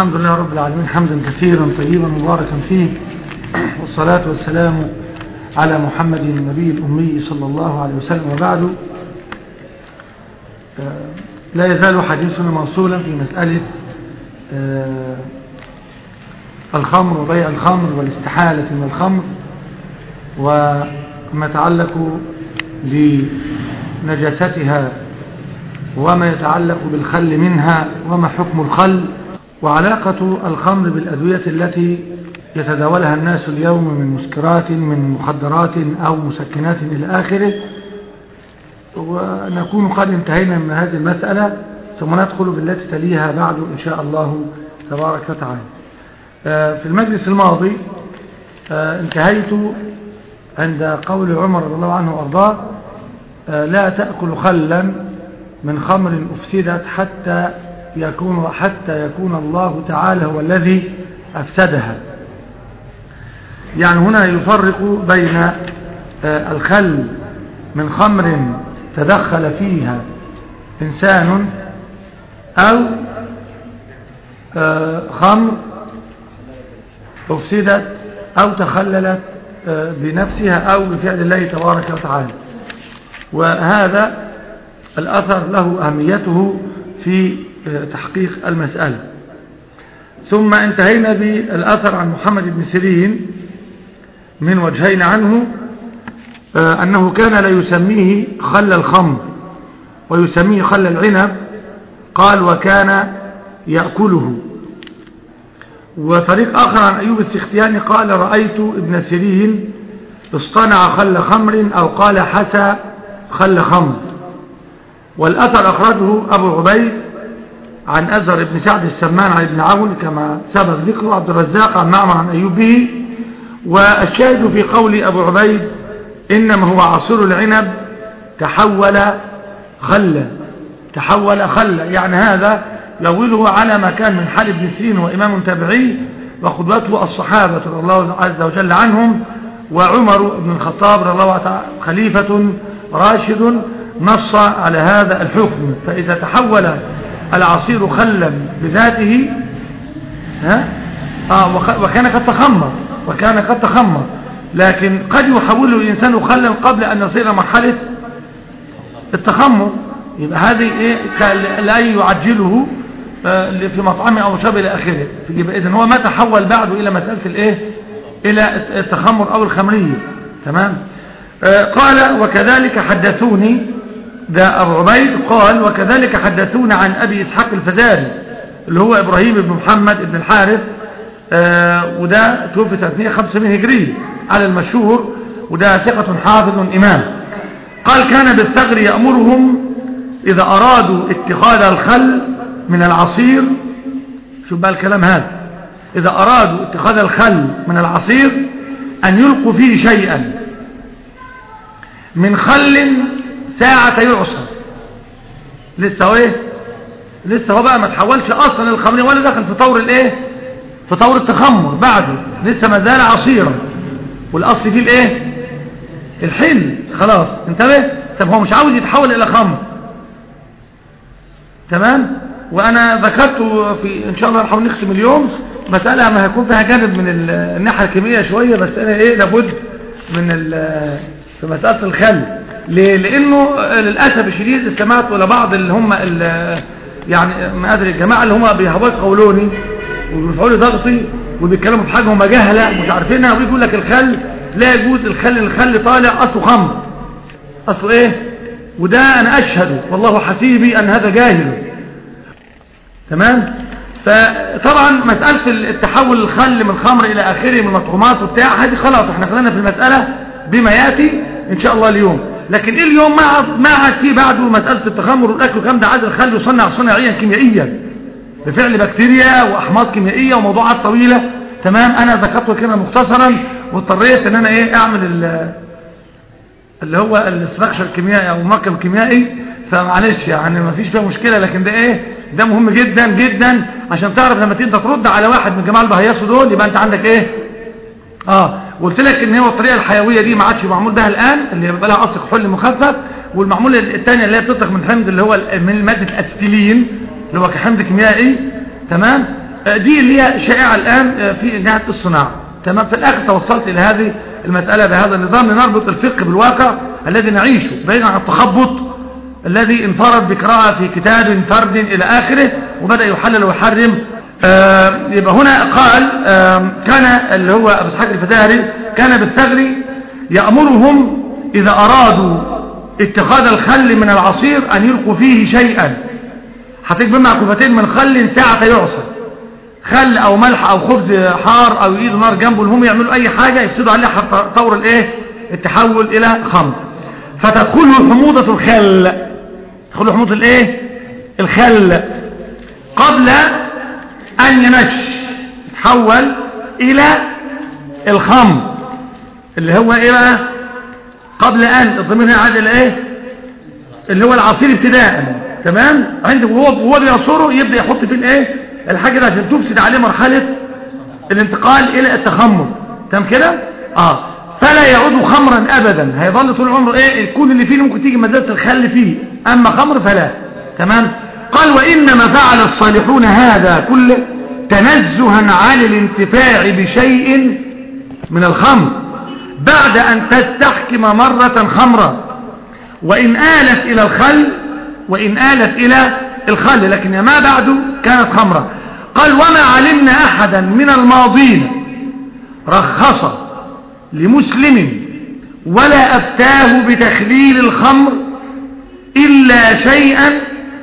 الحمد لله رب العالمين حمدا كثيرا طيبا مباركا فيه والصلاة والسلام على محمد النبي الأمي صلى الله عليه وسلم وبعد لا يزال حديثنا موصولا في مسألة الخمر وبيع الخمر والاستحالة من الخمر وما يتعلق بنجاستها وما يتعلق بالخل منها وما حكم الخل وعلاقة الخمر بالأدوية التي يتداولها الناس اليوم من مسكرات من مخدرات أو مسكنات إلى آخره ونكون قد انتهينا من هذه المسألة ثم ندخل بالتي تليها بعد إن شاء الله تبارك وتعالى في المجلس الماضي انتهيت عند قول عمر رضي الله عنه وأرضاه لا تأكل خلا من خمر أفسدت حتى يكون حتى يكون الله تعالى هو الذي أفسدها يعني هنا يفرق بين الخل من خمر تدخل فيها إنسان أو خمر أفسدت أو تخللت بنفسها أو بفعل الله تبارك وتعالى وهذا الأثر له أهميته في تحقيق المسألة ثم انتهينا بالأثر عن محمد بن سيرين من وجهين عنه أنه كان لا يسميه خل الخمر ويسميه خل العنب قال وكان يأكله وطريق آخر عن أيوب السختياني قال رأيت ابن سيرين اصطنع خل خمر أو قال حسى خل خمر والأثر أخرجه أبو عبيد عن أزهر بن سعد السمان عن ابن عون كما سبق ذكره عبد الرزاق عن معمر عن أيوب به والشاهد في قول أبو عبيد إنما هو عصير العنب تحول خلا تحول خلا يعني هذا يوله على ما كان من حال ابن سيرين وإمام تابعي وقدوته الصحابة رضي الله عز وجل عنهم وعمر بن الخطاب رضي الله تعالى خليفة راشد نص على هذا الحكم فإذا تحول العصير خلا بذاته ها آه وكان قد تخمر وكان قد تخمر لكن قد يحوله الإنسان خلا قبل أن يصير مرحلة التخمر يبقى هذه إيه لا يعجله في مطعمه أو شرب إلى آخره يبقى إذن هو ما تحول بعده إلى مسألة الإيه إلى التخمر أو الخمرية تمام آه قال وكذلك حدثوني ده أبو عبيد قال وكذلك حدثونا عن أبي إسحاق الفزاري اللي هو إبراهيم بن محمد بن الحارث آه وده توفي سنة 175 هجرية على المشهور وده ثقة حافظ إمام قال كان بالثغر يأمرهم إذا أرادوا اتخاذ الخل من العصير شوف بقى الكلام هذا إذا أرادوا اتخاذ الخل من العصير أن يلقوا فيه شيئا من خل ساعة يعصر لسه هو ايه لسه هو بقى ما تحولش اصلا الخمر ولا دخل في طور الايه في طور التخمر بعده لسه ما زال عصيرا والاصل فيه الايه الحل خلاص انتبه طب هو مش عاوز يتحول الى خمر تمام وانا ذكرت في ان شاء الله نحاول نختم اليوم مسألة ما هيكون فيها جانب من الناحية الكيميائية شوية بس انا ايه لابد من في مسألة الخل ليه؟ لانه للاسف الشديد استمعت الى بعض اللي هم يعني ما ادري الجماعه اللي هم بيهبوا قولوني وبيرفعوا لي ضغطي وبيتكلموا في حاجه هم جهله مش عارفينها ويقول لك الخل لا يجوز الخل الخل طالع اصله خمر اصله ايه وده انا اشهد والله حسيبي ان هذا جاهل تمام فطبعا مساله التحول الخل من خمر الى اخره من مطعومات وبتاع هذه خلاص احنا خلينا في المساله بما ياتي ان شاء الله اليوم لكن إيه اليوم ما عاد ما عاد في بعده مسألة التخمر والأكل كم ده عاد الخل يصنع صناعيا كيميائيا بفعل بكتيريا وأحماض كيميائية وموضوعات طويلة تمام أنا ذكرته كده مختصرا واضطريت ان انا ايه اعمل اللي هو الاستراكشر الكيميائي او المركب الكيميائي فمعلش يعني ما فيش فيها مشكلة لكن ده ايه ده مهم جدا جدا عشان تعرف لما تيجي ترد على واحد من الجماعه اللي بهيصوا دول يبقى انت عندك ايه اه قلت لك ان هو الطريقه الحيويه دي ما عادش معمول بها الان اللي بيبقى لها اصل كحول مخفف والمعمول الثانيه اللي هي بتطلق من حمض اللي هو من ماده الاسيتيلين اللي هو كحمض كيميائي تمام دي اللي هي شائعة الآن في نهاية الصناعة تمام في الآخر توصلت إلى هذه المسألة بهذا النظام لنربط الفقه بالواقع الذي نعيشه بعيدا عن التخبط الذي انفرد بقراءة في كتاب فرد إلى آخره وبدأ يحلل ويحرم آه يبقى هنا قال آه كان اللي هو أبو اسحاق الفتاهري كان بالثغر يأمرهم إذا أرادوا اتخاذ الخل من العصير أن يلقوا فيه شيئا هتجيب مع كفتين من خل ساعة يعصر خل او ملح او خبز حار او يقيدوا نار جنبه المهم يعملوا اي حاجة يفسدوا عليها حتى طور الايه التحول الى خمر فتدخله حموضة الخل تدخله حموضة الايه الخل قبل ان ينش يتحول الى الخمر اللي هو ايه بقى قبل ان الضمير هنا عاد الى ايه اللي هو العصير ابتداء تمام عنده وهو وهو بيعصره يبدا يحط فيه الايه الحاجه دي عشان تفسد عليه مرحله الانتقال الى التخمر تمام كده اه فلا يعود خمرا ابدا هيظل طول عمره ايه الكون اللي فيه ممكن تيجي مزازه الخل فيه اما خمر فلا تمام قال وانما فعل الصالحون هذا كله تنزها عن الانتفاع بشيء من الخمر بعد ان تستحكم مره خمرا وان آلت الى الخل وإن آلت إلى الخل لكن ما بعد كانت خمرة قال وما علمنا أحدا من الماضين رخص لمسلم ولا أفتاه بتخليل الخمر إلا شيئا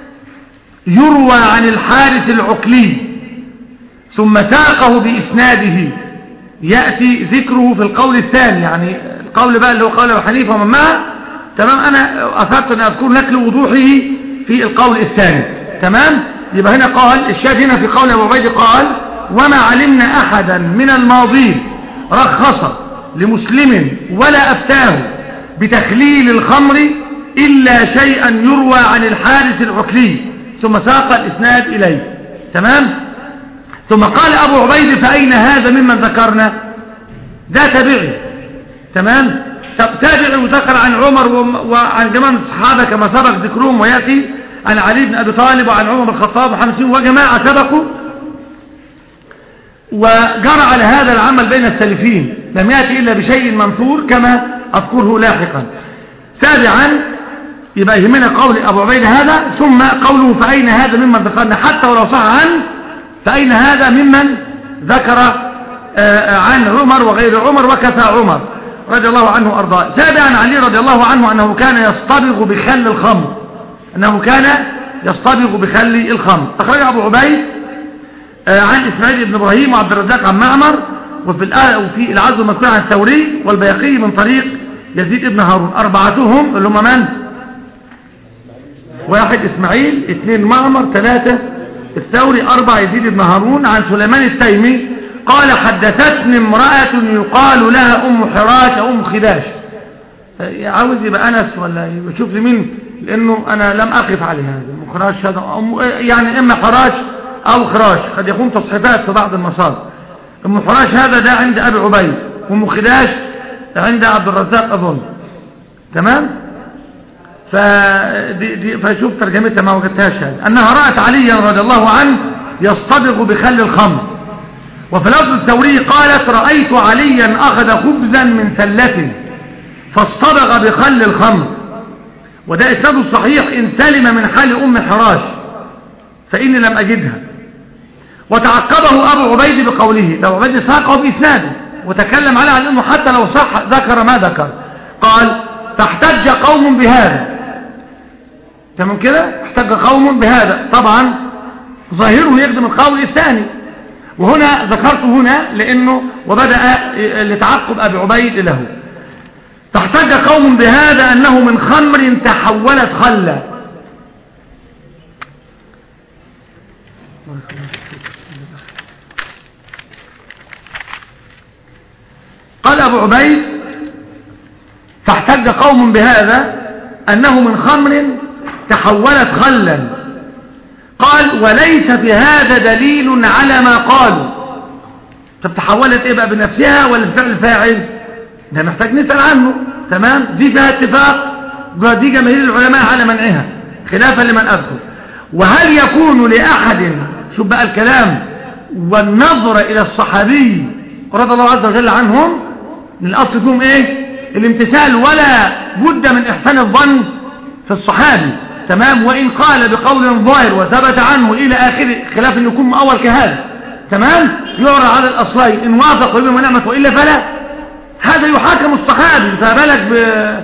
يروى عن الحارث العقلي ثم ساقه بإسناده يأتي ذكره في القول الثاني يعني القول بقى اللي هو قول أبو حنيفة ومن معه تمام أنا أفدت أن أذكر لك لوضوحه في القول الثاني تمام يبقى هنا قال الشاهد هنا في قول أبو عبيد قال وما علمنا أحدا من الماضين رخص لمسلم ولا أفتاه بتخليل الخمر إلا شيئا يروى عن الحارث العكلي ثم ساق الإسناد إليه تمام ثم قال أبو عبيد فأين هذا ممن ذكرنا ده تبعي تمام تابع وذكر عن عمر وعن جماعة الصحابة كما سبق ذكرهم ويأتي عن علي بن أبي طالب وعن عمر بن الخطاب وحمسين وجماعة سبقوا وجرى على هذا العمل بين السلفين لم يأتي إلا بشيء منثور كما أذكره لاحقا سابعا يبقى يهمنا قول أبو عبيد هذا ثم قوله فأين هذا ممن ذكرنا حتى ولو صح عنه فأين هذا ممن ذكر عن عمر وغير عمر وكفى عمر رضي الله عنه وأرضاه سابعا علي رضي الله عنه أنه كان يصطبغ بخل الخمر أنه كان يصطبغ بخل الخمر أخرج أبو عبيد عن إسماعيل بن إبراهيم وعبد الرزاق عن معمر وفي وفي العزو المذكور عن الثوري والبيقي من طريق يزيد بن هارون أربعتهم اللي هم من واحد إسماعيل اثنين معمر ثلاثة الثوري أربعة يزيد بن هارون عن سليمان التيمي قال حدثتني امرأة يقال لها أم حراش أو أم خداش عاوز يبقى أنس ولا يبقى شوف لي مين لأنه أنا لم أقف عليه هذا أم خراش هذا أم يعني إما حراش أو خراش قد يكون تصحيفات في بعض المصادر أم حراش هذا ده عند أبي عبيد وأم خداش عند عبد الرزاق أظن تمام فدي دي فشوف ترجمتها ما وجدتهاش هذا أنها رأت عليا رضي الله عنه يصطبغ بخل الخمر وفي لفظ الثوري قالت رأيت عليا أخذ خبزا من سلة فاصطبغ بخل الخمر وده إسناده الصحيح إن سلم من حال أم حراش فإني لم أجدها وتعقبه أبو عبيد بقوله أبو عبيد ساقه بإسناده وتكلم عليه عن أنه حتى لو صح ذكر ما ذكر قال فاحتج قوم بهذا تمام كده احتج قوم بهذا طبعا ظاهره يخدم القول الثاني وهنا ذكرت هنا لأنه وبدأ لتعقب أبي عبيد له فاحتج قوم بهذا أنه من خمر تحولت خلا قال أبو عبيد فاحتج قوم بهذا أنه من خمر تحولت خلا قال وليس في هذا دليل على ما قالوا طب تحولت ايه بقى بنفسها ولا بفعل فاعل ده محتاج نسأل عنه تمام دي فيها اتفاق دي جماهير العلماء على منعها خلافا لمن أذكر وهل يكون لأحد شوف بقى الكلام والنظر إلى الصحابي رضي الله عز وجل عنهم من الأصل فيهم إيه الامتثال ولا بد من إحسان الظن في الصحابي تمام وإن قال بقول ظاهر وثبت عنه إلى آخره خلاف أن يكون مؤول كهذا تمام يعرى على الأصلين إن وافق وإبن ونعمت وإلا فلا هذا يحاكم الصحابي فبالك ب...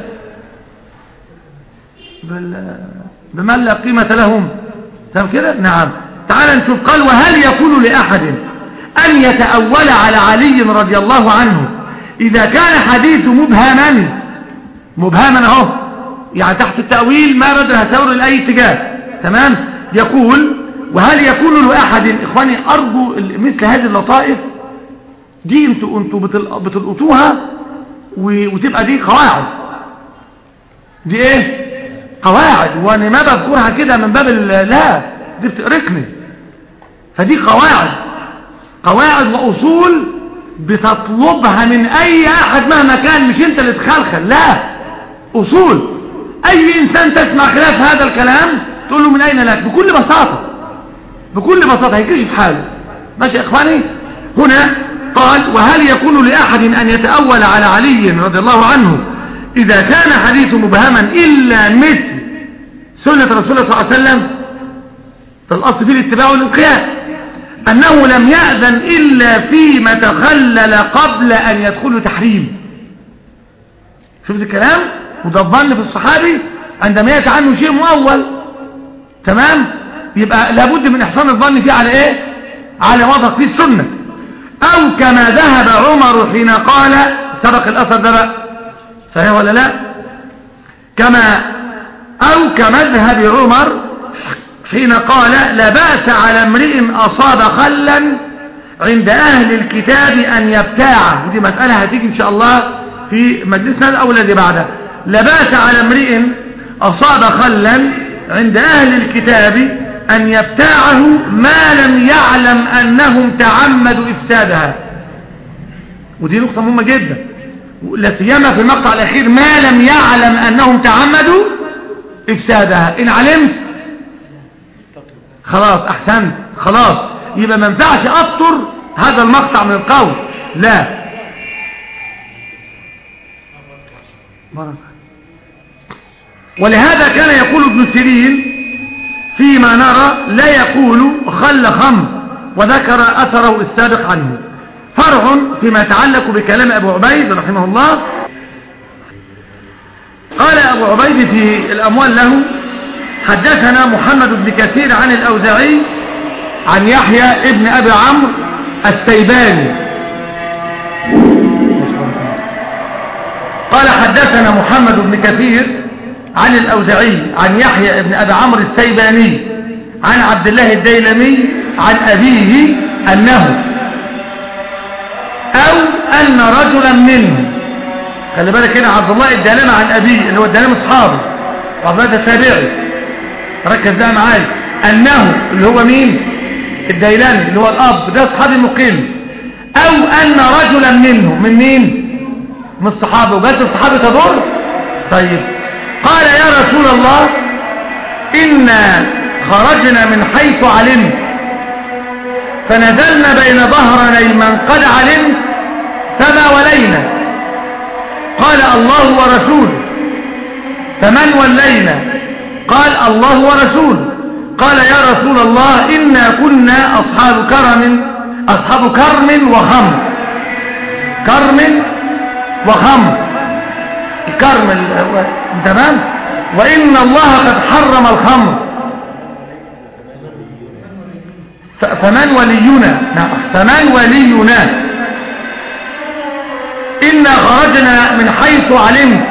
بال... بمن لا قيمة لهم تمام كده نعم تعال نشوف قال وهل يكون لأحد أن يتأول على علي رضي الله عنه إذا كان حديث مبهما مبهما اهو يعني تحت التأويل ما بدر هتور لأي اتجاه تمام يقول وهل يكون لأحد إخواني أرجو مثل هذه اللطائف دي انتوا انتوا بتلقطوها وتبقى دي قواعد دي ايه قواعد وانا ما بذكرها كده من باب لا دي بتقرقني فدي قواعد قواعد واصول بتطلبها من اي احد مهما كان مش انت اللي تخلخل لا اصول اي انسان تسمع خلاف هذا الكلام تقول له من اين لك بكل بساطة بكل بساطة هيكشف حاله ماشي يا اخواني هنا قال وهل يكون لأحد أن يتأول على علي رضي الله عنه إذا كان حديث مبهما إلا مثل سنة رسول الله صلى الله عليه وسلم فالأصل فيه الاتباع والانقياد أنه لم يأذن إلا فيما تخلل قبل أن يدخل تحريم شفت الكلام وده الظن في الصحابي عندما يأتي عنه شيء مؤول تمام يبقى لابد من إحسان الظن فيه على إيه على وضع فيه السنة أو كما ذهب عمر حين قال سبق الأثر ده بقى صحيح ولا لا كما أو كمذهب عمر حين قال لا بأس على امرئ أصاب خلا عند أهل الكتاب أن يبتاعه ودي مسألة هتيجي إن شاء الله في مجلسنا الأول الذي بعده لا بأس على امرئ أصاب خلا عند أهل الكتاب أن يبتاعه ما لم يعلم أنهم تعمدوا إفسادها ودي نقطة مهمة جدا لا سيما في المقطع الأخير ما لم يعلم أنهم تعمدوا إفسادها إن علمت خلاص أحسنت خلاص يبقى ما ينفعش أبطر هذا المقطع من القول لا ولهذا كان يقول ابن سيرين فيما نرى لا يقول خل خمر وذكر أثره السابق عنه فرع فيما يتعلق بكلام أبو عبيد رحمه الله قال أبو عبيد في الأموال له حدثنا محمد بن كثير عن الأوزاعي عن يحيى ابن أبي عمرو السيباني قال حدثنا محمد بن كثير عن الأوزعي عن يحيى ابن أبي عمرو السيباني عن عبد الله الديلمي عن أبيه أنه أو أن رجلا منه خلي بالك هنا عبد الله الديلمي عن أبيه اللي هو الديلمي أصحابه وعبد الله التابعي ركز ده معايا أنه اللي هو مين الديلمي اللي هو الأب ده أصحابي مقيم أو أن رجلا منه من مين من الصحابة وجدت الصحابة تضر طيب قال يا رسول الله إنا خرجنا من حيث علمت فنزلنا بين ظهرني من قد علمت فما ولينا قال الله ورسوله فمن ولينا قال الله ورسوله قال يا رسول الله إنا كنا أصحاب كرم أصحاب كرم وخمر كرم وخمر الكرم تمام وإن الله قد حرم الخمر فمن ولينا نعم فمن ولينا إنا خرجنا من حيث علمت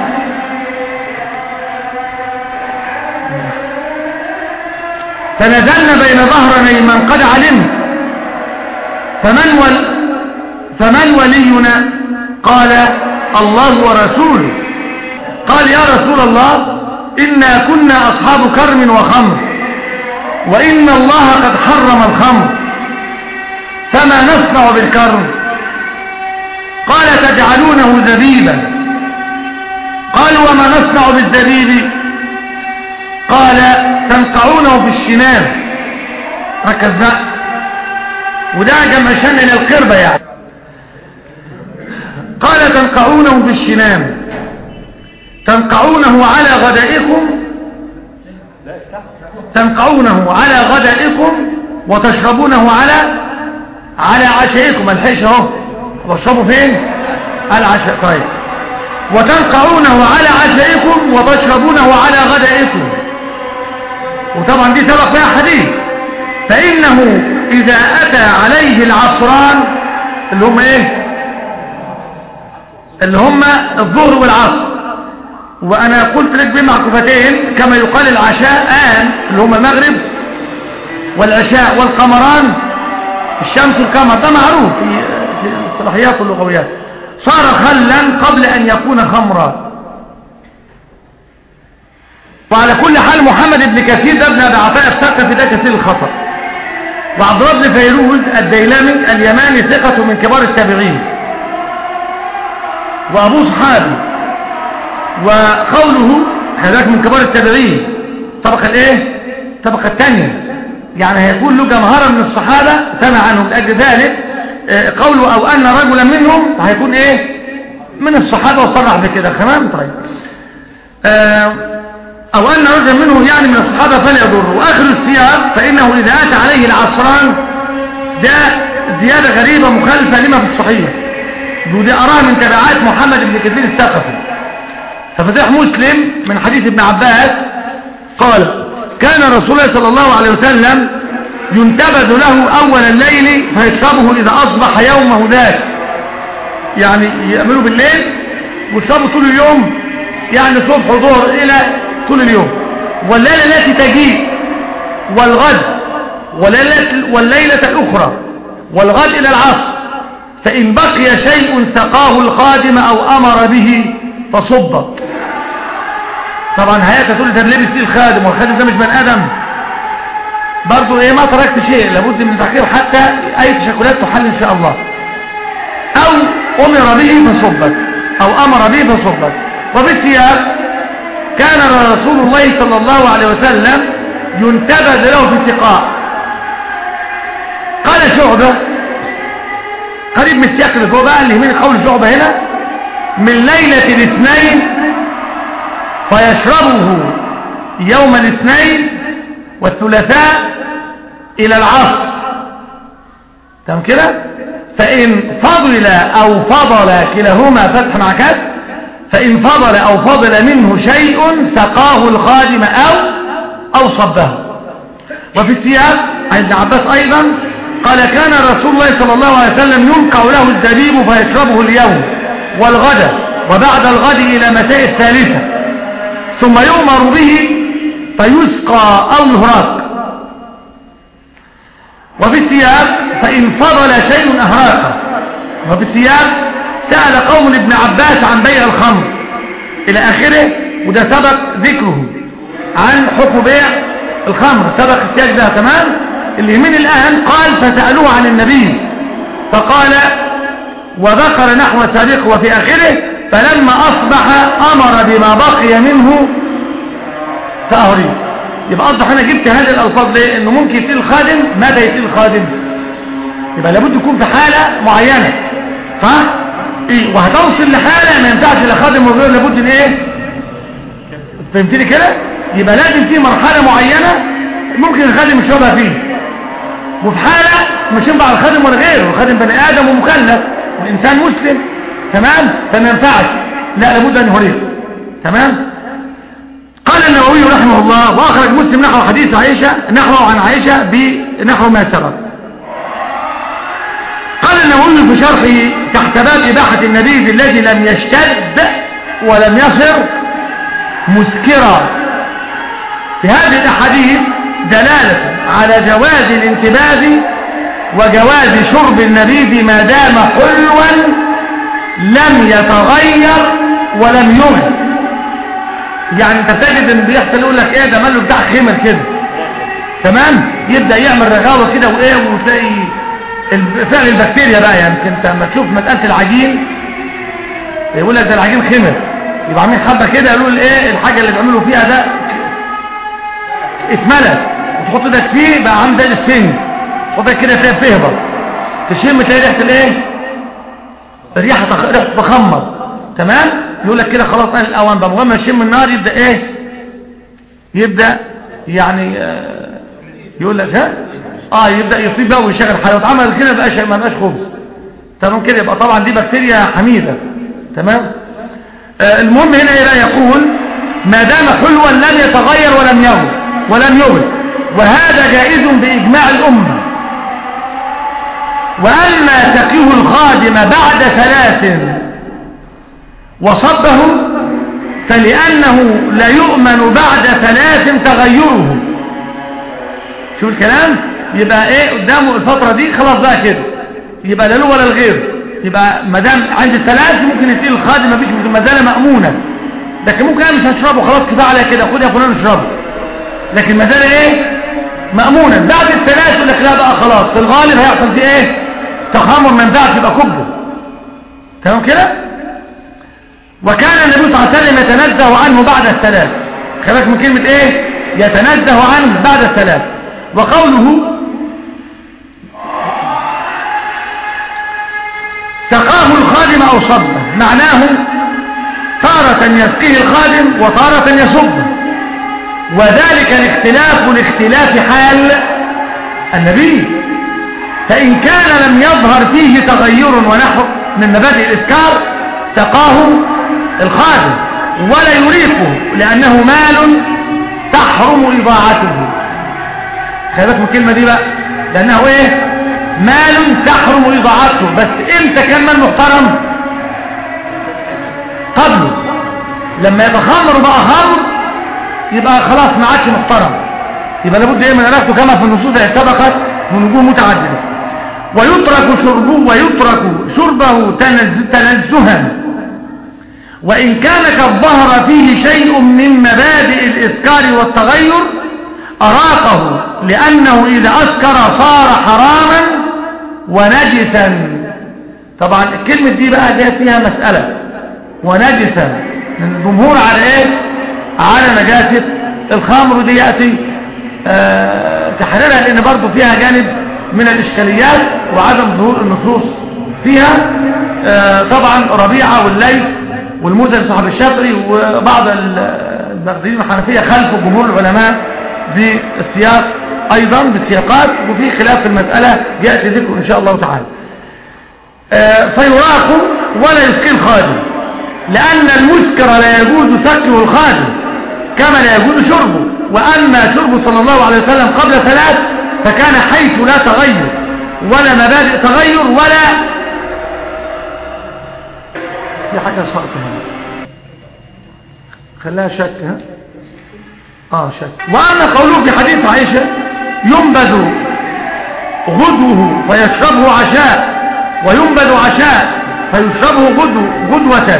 فنزلنا بين ظهرني من قد علمت فمن, ول فمن ولينا قال الله ورسوله قال يا رسول الله إنا كنا أصحاب كرم وخمر وإن الله قد حرم الخمر فما نصنع بالكرم قال تجعلونه زبيبا قال وما نصنع بالزبيب قال تنقعونه في الشنام ركز بقى وده جمع شن الى القربة يعني قال تنقعونه بالشنام تنقعونه على غدائكم تنقعونه على غدائكم وتشربونه على على عشائكم الحيش اهو بشربوا فين على عشاء طيب وتنقعونه على عشائكم وتشربونه على غدائكم وطبعا دي سبق فيها حديث فإنه إذا أتى عليه العصران اللي هم إيه اللي هم الظهر والعصر وأنا قلت لك بمعكوفتين كما يقال العشاء آن اللي هم المغرب والعشاء والقمران الشمس والقمر ده معروف في في الصلاحيات واللغويات صار خلا قبل أن يكون خمرا وعلى كل حال محمد بن كثير ده ابن أبي عطاء الثقفي ده كثير الخطأ وعبد الله بن فيروز الديلمي اليماني ثقة من كبار التابعين وأبوه صحابي وقوله هذاك من كبار التابعين الطبقة الايه الطبقة الثانية يعني هيكون له جمهرة من الصحابة سمع عنهم لأجل ذلك قوله أو أن رجلا منهم هيكون ايه من الصحابة وصرح بكده تمام طيب أو أن رجلا منهم يعني من الصحابة فلا يضر وآخر السياق فإنه إذا أتى عليه العصران ده زيادة غريبة مخالفة لما في الصحيح ودي أراها من تبعات محمد بن كثير الثقفي ففتح مسلم من حديث ابن عباس قال كان رسول الله صلى الله عليه وسلم ينتبذ له أول الليل فيشربه إذا أصبح يومه ذاك يعني يعملوا بالليل ويشربوا طول اليوم يعني صبح وظهر إلى طول اليوم والليلة التي تجيء والغد والليلة, والليلة الأخرى والغد إلى العصر فإن بقي شيء سقاه الخادم أو أمر به فصب طبعا هيئة تقول ده لبس ليه الخادم والخادم ده مش بني آدم برضو ايه ما تركت شيء لابد من تأخير حتى اي تشكلات تحل ان شاء الله او امر به فصبت او امر به فصبت وفي السياق كان رسول الله صلى الله عليه وسلم ينتبذ له في سقاء قال شعبة قريب من السياق اللي فوق بقى اللي يهمني قول شعبة هنا من ليلة الاثنين فيشربه يوم الاثنين والثلاثاء إلى العصر تمام كده فإن فضل أو فضل كلاهما فتح مع كسر فإن فضل أو فضل منه شيء سقاه الخادم أو أو صبه وفي السياق عن ابن عباس أيضا قال كان رسول الله صلى الله عليه وسلم ينقع له الزبيب فيشربه اليوم والغد وبعد الغد إلى مساء الثالثة ثم يؤمر به فيسقى أو يهراق وفي السياق فإن فضل شيء أهراقه وفي السياق سأل قوم ابن عباس عن بيع الخمر إلى آخره وده سبق ذكره عن حكم بيع الخمر سبق السياق ده تمام اللي من الآن قال فسألوه عن النبي فقال وذكر نحو سابقه وفي آخره فلما أصبح أمر بما بقي منه فأهري يبقى أصبح أنا جبت هذه الألفاظ ليه إنه ممكن يتقل الخادم ماذا يتقل الخادم يبقى لابد يكون في حالة معينة صح إيه وهتوصل لحالة ما ينفعش لخادم وغيره لابد ان ايه فهمتني كده يبقى لازم في مرحلة معينة ممكن الخادم يشربها فيه وفي حالة مش ينفع الخادم ولا غيره الخادم بني آدم ومكلف والإنسان مسلم تمام فما ينفعش لا لابد أن يهريه تمام قال النووي رحمه الله وأخرج مسلم نحو حديث عائشة نحو عن عائشة بنحو ما سبق قال النووي في شرحه تحت باب إباحة النبيذ الذي لم يشتد ولم يصر مسكرا في هذه الأحاديث دلالة على جواز الانتباذ وجواز شرب النبيذ ما دام حلوا لم يتغير ولم يغن يعني انت تجد ان بيحصل يقول لك ايه ده ماله بتاع خمر كده تمام يبدا يعمل رغاوه كده وايه وتلاقي فعل البكتيريا بقى يعني انت لما تشوف مساله العجين يقول لك ده العجين خمر يبقى عاملين حبه كده يقولوا الايه الحاجه اللي بيعملوا فيها ده اتملت وتحط ايدك فيه بقى عامل زي السن تحط كده فيها بتهبط تشم تلاقي ريحه الايه الريحه تخ... ريحه تخمر تمام يقول لك كده خلاص انا الاوان بقى مهم يشم النار يبدا ايه يبدا يعني آه يقول لك ها اه يبدا يطيب بقى ويشغل حاله واتعمل كده ما بقاش ما بقاش خبز تمام كده يبقى طبعا دي بكتيريا حميده تمام آه المهم هنا ايه بقى يقول ما دام حلوا لم يتغير ولم يغل ولم يغل وهذا جائز باجماع الامه واما تقيه الخادم بعد ثلاث وصبه فلانه لا يؤمن بعد ثلاث تغيره شوف الكلام يبقى ايه قدامه الفترة دي خلاص بقى كده يبقى لا له ولا الغير يبقى ما دام عند الثلاث ممكن يتقل الخادم مفيش مزالة مأمونة لكن ممكن انا مش هشربه خلاص كفايه عليا كده خد يا فلان اشربه لكن مزالة ايه مأمونة بعد الثلاث يقول لك لا بقى خلاص في الغالب هيحصل فيه ايه تخمر ما ينفعش يبقى كبه تمام كده وكان النبي صلى الله عليه وسلم يتنزه عنه بعد الثلاث خلك من كلمة ايه يتنزه عنه بعد الثلاث وقوله سقاه الخادم أو صبه معناه تارة يسقيه الخادم وتارة يصبه وذلك الاختلاف لاختلاف حال النبي فإن كان لم يظهر فيه تغير ونحو من مبادئ الإسكار سقاه الخادم ولا يريقه لأنه مال تحرم إضاعته خلي من الكلمة دي بقى لأنه إيه مال تحرم إضاعته بس إمتى كان مال محترم قبله لما يتخمر بقى خمر يبقى خلاص ما عادش محترم يبقى لابد ايه من علاقته كما في النصوص اللي سبقت من وجوه متعدده ويترك شربه ويترك شربه تنزها وإن كان قد ظهر فيه شيء من مبادئ الإسكار والتغير أراقه لأنه إذا أسكر صار حراما ونجسا طبعا الكلمة دي بقى جاء فيها مسألة ونجسا الجمهور على ايه على نجاسة الخمر دي يأتي آه تحريرها لأن برضو فيها جانب من الإشكاليات وعدم ظهور النصوص فيها آه طبعا ربيعة والليل والمزن صاحب الشافعي وبعض المقدرين الحنفية خلفوا جمهور العلماء بالسياق أيضا بالسياقات وفي خلاف في المسألة يأتي ذكره إن شاء الله تعالى آه فيراق ولا يسقي الخادم لأن المسكر لا يجوز سقيه الخادم كما لا يجوز شربه وأما شربه صلى الله عليه وسلم قبل ثلاث فكان حيث لا تغير ولا مبادئ تغير ولا في حاجة صارتها خلاها شك ها اه شك واما قوله في حديث عائشة ينبذ غدوه فيشربه عشاء وينبذ عشاء فيشربه غدو غدوة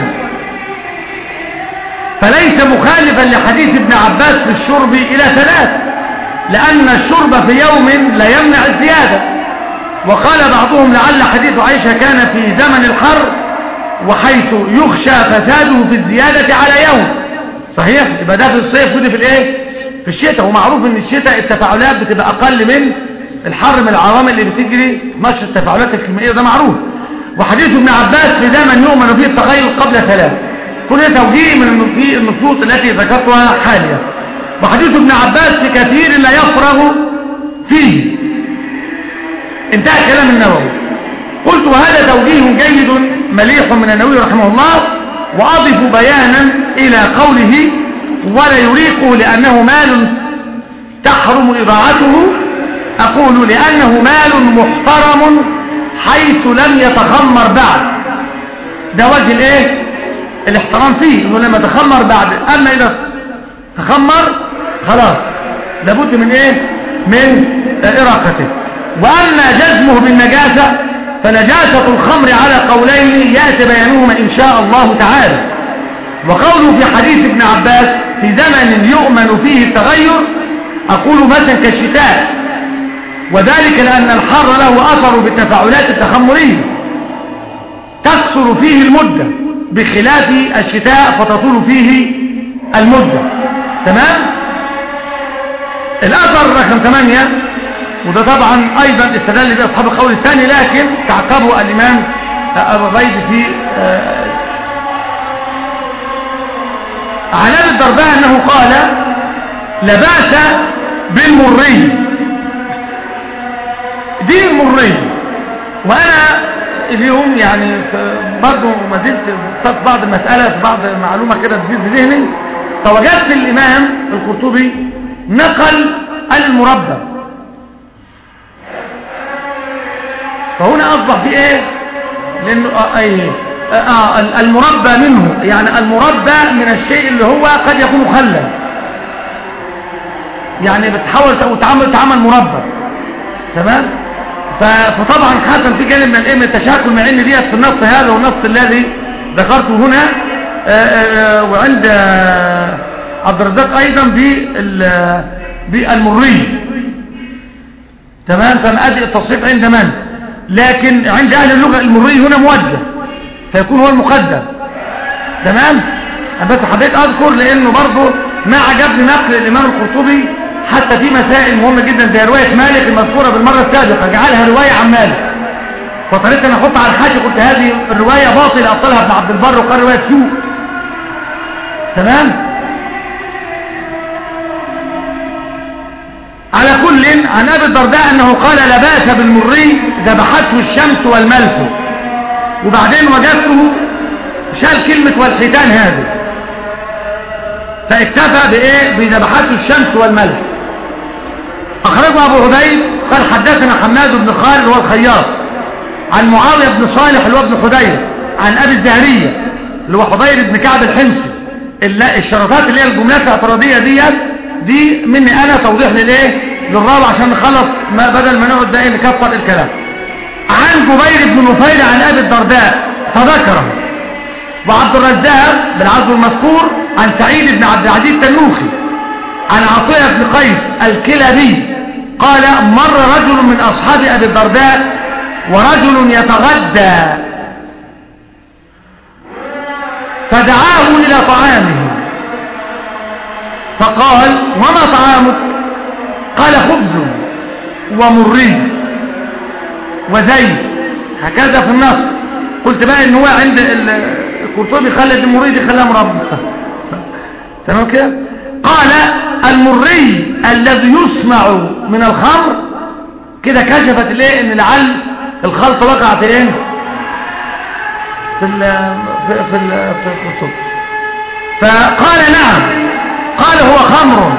فليس مخالفا لحديث ابن عباس في الشرب الى ثلاث لان الشرب في يوم لا يمنع الزيادة وقال بعضهم لعل حديث عائشة كان في زمن الحر وحيث يخشى فساده في الزيادة على يوم صحيح يبقى ده في الصيف ودي في الايه في الشتاء ومعروف ان الشتاء التفاعلات بتبقى اقل من الحر من العوامل اللي بتجري مش التفاعلات الكيميائيه ده معروف وحديث ابن عباس في زمن يؤمن فيه التغير قبل ثلاث كل توجيه من في النصوص التي ذكرتها حاليا وحديث ابن عباس في كثير لا يفرغ فيه انتهى كلام النووي قلت وهذا توجيه جيد مليح من النووي رحمه الله وأضف بيانا إلى قوله ولا يريقه لأنه مال تحرم إضاعته أقول لأنه مال محترم حيث لم يتخمر بعد ده وجه الايه الاحترام فيه انه لما تخمر بعد اما اذا تخمر خلاص لابد من ايه من اراقته واما جزمه بالنجاسة فنجاسة الخمر على قولين يأتي بيانهما ان شاء الله تعالى وقوله في حديث ابن عباس في زمن يؤمن فيه التغير اقول مثلا كالشتاء وذلك لأن الحر له أثر بالتفاعلات التخمرية تقصر فيه المدة بخلاف الشتاء فتطول فيه المدة تمام الأثر رقم 8 وده طبعا ايضا استدل به اصحاب القول الثاني لكن تعقبه الامام ابو عبيد في آه، عن ابي الدرداء انه قال لا باس بالمري دي المري وانا اليوم يعني برضه ما زلت بعض المسألة في بعض معلومة كده تزيد في ذهني فوجدت الإمام القرطبي نقل المربى فهنا أصبح في إيه لأنه آه أيه آه المربى منه يعني المربى من الشيء اللي هو قد يكون مخلل يعني بتحاول تعمل تعمل مربى تمام فطبعا حسن في جانب من الايه من التشاكل مع ان ديت في النص هذا والنص الذي ذكرته هنا آآ آآ وعند عبد الرزاق ايضا بالمري تمام فما ادري التصريف عند من لكن عند اهل اللغه المري هنا موجه فيكون هو المقدم تمام بس حبيت اذكر لانه برضه ما عجبني نقل الامام القرطبي حتى في مسائل مهمة جدا زي رواية مالك المذكورة بالمرة السابقة جعلها رواية عن مالك فطريقة انا احط على الحاشية قلت هذه الرواية باطلة ابطلها ابن عبد البر وقال رواية سوء تمام على كل عن ابي الدرداء انه قال لا باس بالمري ذبحته الشمس والملح وبعدين وجدته شال كلمة والحيتان هذه فاكتفى بايه بذبحته الشمس والملح أخرجه أبو عبيد قال حدثنا حماد بن خالد هو الخياط عن معاوية بن صالح اللي هو ابن حدير عن أبي الزهرية اللي هو حضير بن كعب الحمصي الشرطات اللي هي الجملات الاعتراضية ديت دي مني أنا توضيح للإيه للراوي عشان نخلص ما بدل ما نقعد بقى نكفر الكلام عن جبير بن نفيل عن أبي الدرداء فذكره وعبد الرزاق بالعزو المذكور عن سعيد بن عبد العزيز التنوخي عن عطية بن قيس الكلبي قال مر رجل من أصحاب أبي الدرداء ورجل يتغدى فدعاه إلى طعامه فقال وما طعامك قال خبز ومري وزيت هكذا في النص قلت بقى ان هو عند القرطبي خلى المري دي خلاها مربى تمام كده قال المري الذي يسمع من الخمر كده كشفت الايه ان لعل الخلط وقع في ايه في ال في في, ال في الخصوص فقال نعم قال هو خمر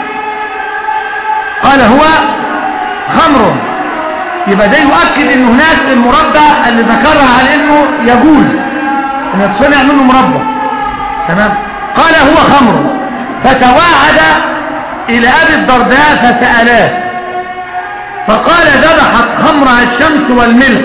قال هو خمر يبقى ده يؤكد ان هناك المربى اللي ذكرها على انه يجوز ان يتصنع منه مربى تمام قال هو خمر فتواعد الى ابي الدرداء فسألاه فقال ذبحت خمرها الشمس والملح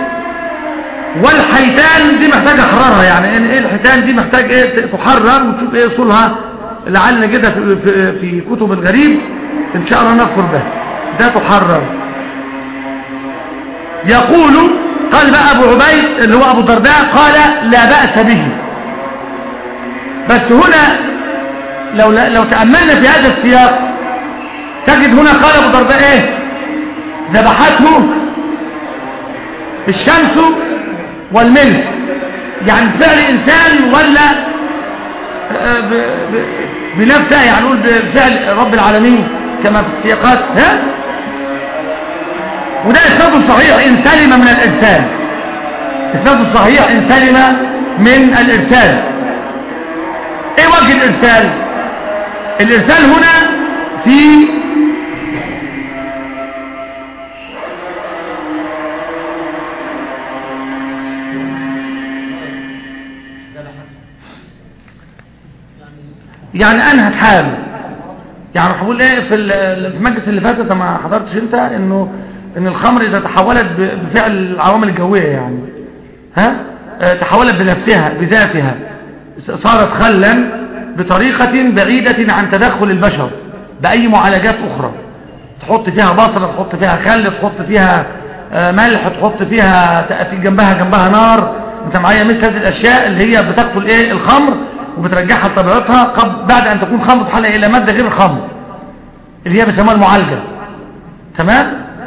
والحيتان دي محتاجة احرارها يعني ايه الحيتان دي محتاج ايه تحرر وتشوف ايه اصولها لعلنا كده في, في, في كتب الغريب ان شاء الله نذكر ده ده تحرر يقول قال بقى ابو عبيد اللي هو ابو الدرداء قال لا بأس به بس هنا لو لو تأملنا في هذا السياق تجد هنا قال ابو الدرداء ايه ذبحته الشمس والملك يعني فعل انسان ولا بنفسه يعني نقول بفعل رب العالمين كما في السياقات ها وده اسناد صحيح ان سلم من الارسال اسناد صحيح ان سلم من الارسال ايه وجه الارسال الارسال هنا في يعني انهت حاله يعني هقول ايه في المجلس اللي فاتت ما حضرتش انت انه ان الخمر اذا تحولت بفعل العوامل الجويه يعني ها اه تحولت بنفسها بذاتها صارت خلا بطريقة بعيدة عن تدخل البشر بأي معالجات أخرى تحط فيها بصرة تحط فيها خل تحط فيها اه ملح تحط فيها تأتي جنبها جنبها نار انت معايا مثل هذه الأشياء اللي هي بتقتل ايه الخمر وبترجعها لطبيعتها قبل بعد أن تكون خمر تحلها إلى مادة غير الخمر اللي هي بيسموها المعالجة تمام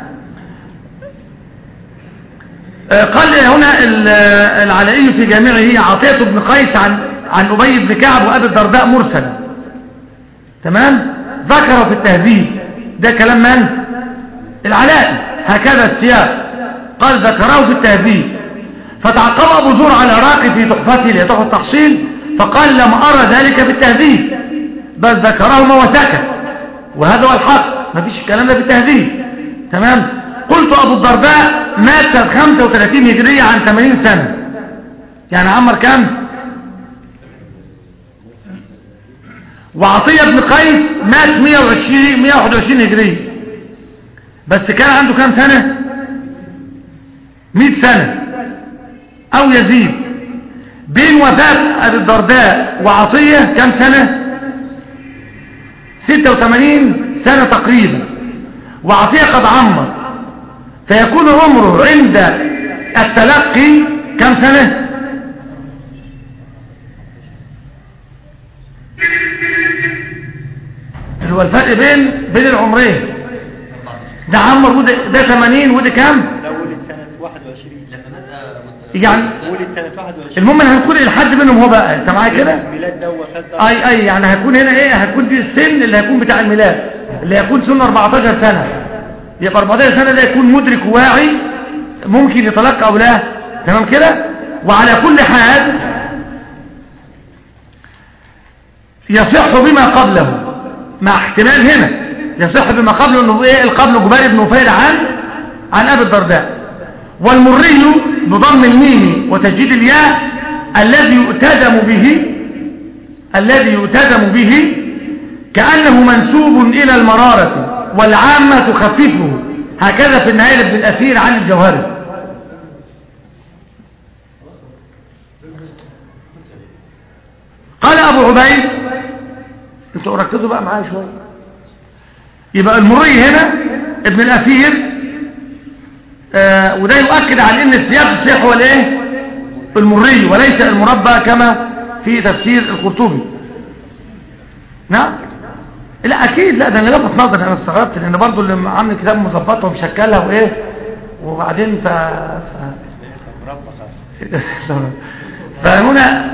آه، قال هنا العلائي في جامعه عطية بن قيس عن عن أبي بن كعب وأبي الدرداء مرسلا تمام ذكره في التهذيب ده كلام من العلائي هكذا السياق قال ذكره في التهذيب فتعقب أبو زرع العراقي في تحفته ليتحف التحصيل فقال لم أرى ذلك في التهذيب بل ذكرهما وسكت وهذا هو الحق ما فيش الكلام ده في التهذيب تمام قلت أبو الدرداء مات سنة 35 هجرية عن 80 سنة يعني عمر كام وعطية بن قيس مات 120 121 هجرية بس كان عنده كام سنة 100 سنة او يزيد بين وفاة ابي الدرداء وعطية كم سنة 86 سنة تقريبا وعطية قد عمر فيكون عمره عند التلقي كم سنة اللي هو الفرق بين بين العمرين ده عمر وده ده 80 وده كام ده ولد سنة 21 يعني ولد سنة 21 المهم ان هنكون الحد منهم هو بقى انت معايا كده ميلاد ده وفاة اي اي يعني هيكون هنا ايه هتكون دي السن اللي هيكون بتاع الميلاد اللي هيكون سن 14 سنة يبقى 14 سنة ده يكون مدرك واعي ممكن يتلقى او لا تمام كده وعلى كل حال يصح بما قبله مع احتمال هنا يصح بما قبله انه ايه القبل جبير بن نفير عن عن ابي الدرداء والمري بضم الميم وتجديد الياء الذي يؤتدم به الذي يؤتدم به كأنه منسوب إلى المرارة والعامة تخففه هكذا في النهاية لابن الأثير عن الجوهري قال أبو عبيد انتوا ركزوا بقى معايا شوية يبقى المري هنا ابن الأثير آه وده يؤكد على ان السياق الصحيح هو الايه المري وليس المربى كما في تفسير القرطبي نعم لا اكيد لا ده انا لفت نظري انا استغربت لان برضو اللي عامل كتاب مظبطه ومشكلها وايه وبعدين ف, ف... مربى خاص فهنا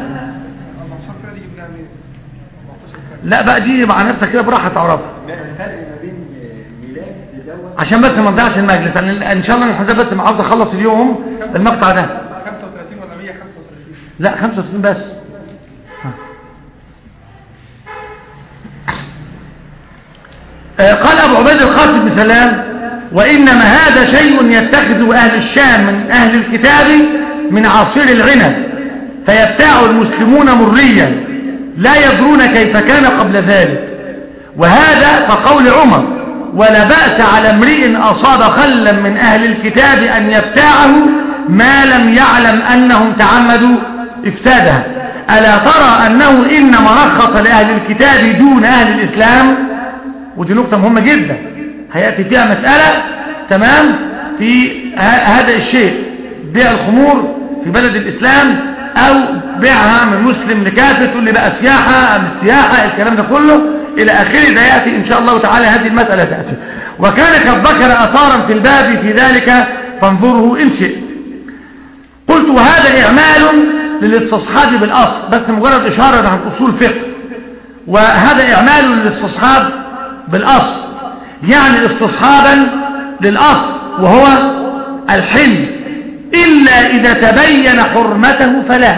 لا بقى دي مع نفسك كده براحه تعرفها الفرق ما بين ميلاد دوت عشان بس ما نضيعش المجلس أنا ان شاء الله احنا بس عاوز اخلص اليوم المقطع ده 35 ولا 135 لا 35 بس ها. آه، قال أبو عبيد القاسم بن سلام وإنما هذا شيء يتخذ أهل الشام من أهل الكتاب من عصير العنب فيبتاع المسلمون مريا لا يدرون كيف كان قبل ذلك وهذا كقول عمر ولا بأس على امرئ أصاب خلا من أهل الكتاب أن يبتاعه ما لم يعلم أنهم تعمدوا إفسادها ألا ترى أنه إنما رخص لأهل الكتاب دون أهل الإسلام ودي نقطة مهمة جدا هيأتي فيها مسألة تمام في ه- هذا الشيء بيع الخمور في بلد الإسلام أو بيعها من مسلم لكافر تقول لي بقى سياحة أم السياحة الكلام ده كله إلى آخره ده يأتي إن شاء الله تعالى هذه المسألة تأتي وكان قد ذكر أثارا في الباب في ذلك فانظره إن شئت قلت وهذا إعمال للاستصحاب بالأصل بس مجرد إشارة عن أصول فقه وهذا إعمال للاستصحاب بالأصل يعني استصحابا للأصل وهو الحل إلا إذا تبين حرمته فلا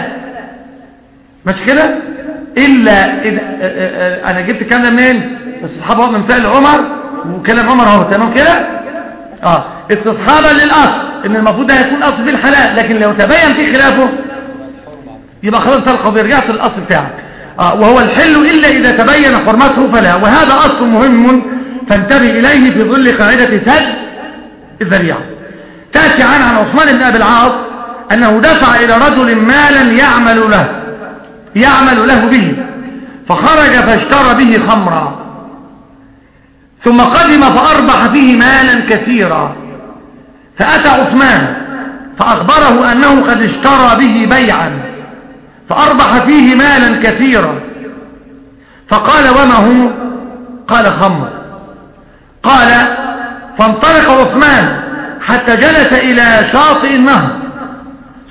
مش كده إلا إذا آه، آه، آه، أنا جبت الكلام ده منين الصحابة من فعل عمر وكلام عمر هو تمام كده اه استصحابا للأصل إن المفروض ده هيكون أصل في الحلال لكن لو تبين في خلافه يبقى خلاص تلقى رجعت الأصل بتاعك آه وهو الحل إلا إذا تبين حرمته فلا وهذا أصل مهم فانتبه إليه في ظل قاعدة سد الذريعة تأتي عن عن عثمان بن أبي العاص أنه دفع إلى رجل مالا يعمل له يعمل له به فخرج فاشترى به خمرا ثم قدم فأربح فيه مالا كثيرا فأتى عثمان فأخبره أنه قد اشترى به بيعا فأربح فيه مالا كثيرا فقال وما هو قال خمر قال فانطلق عثمان حتى جلس إلى شاطئ النهر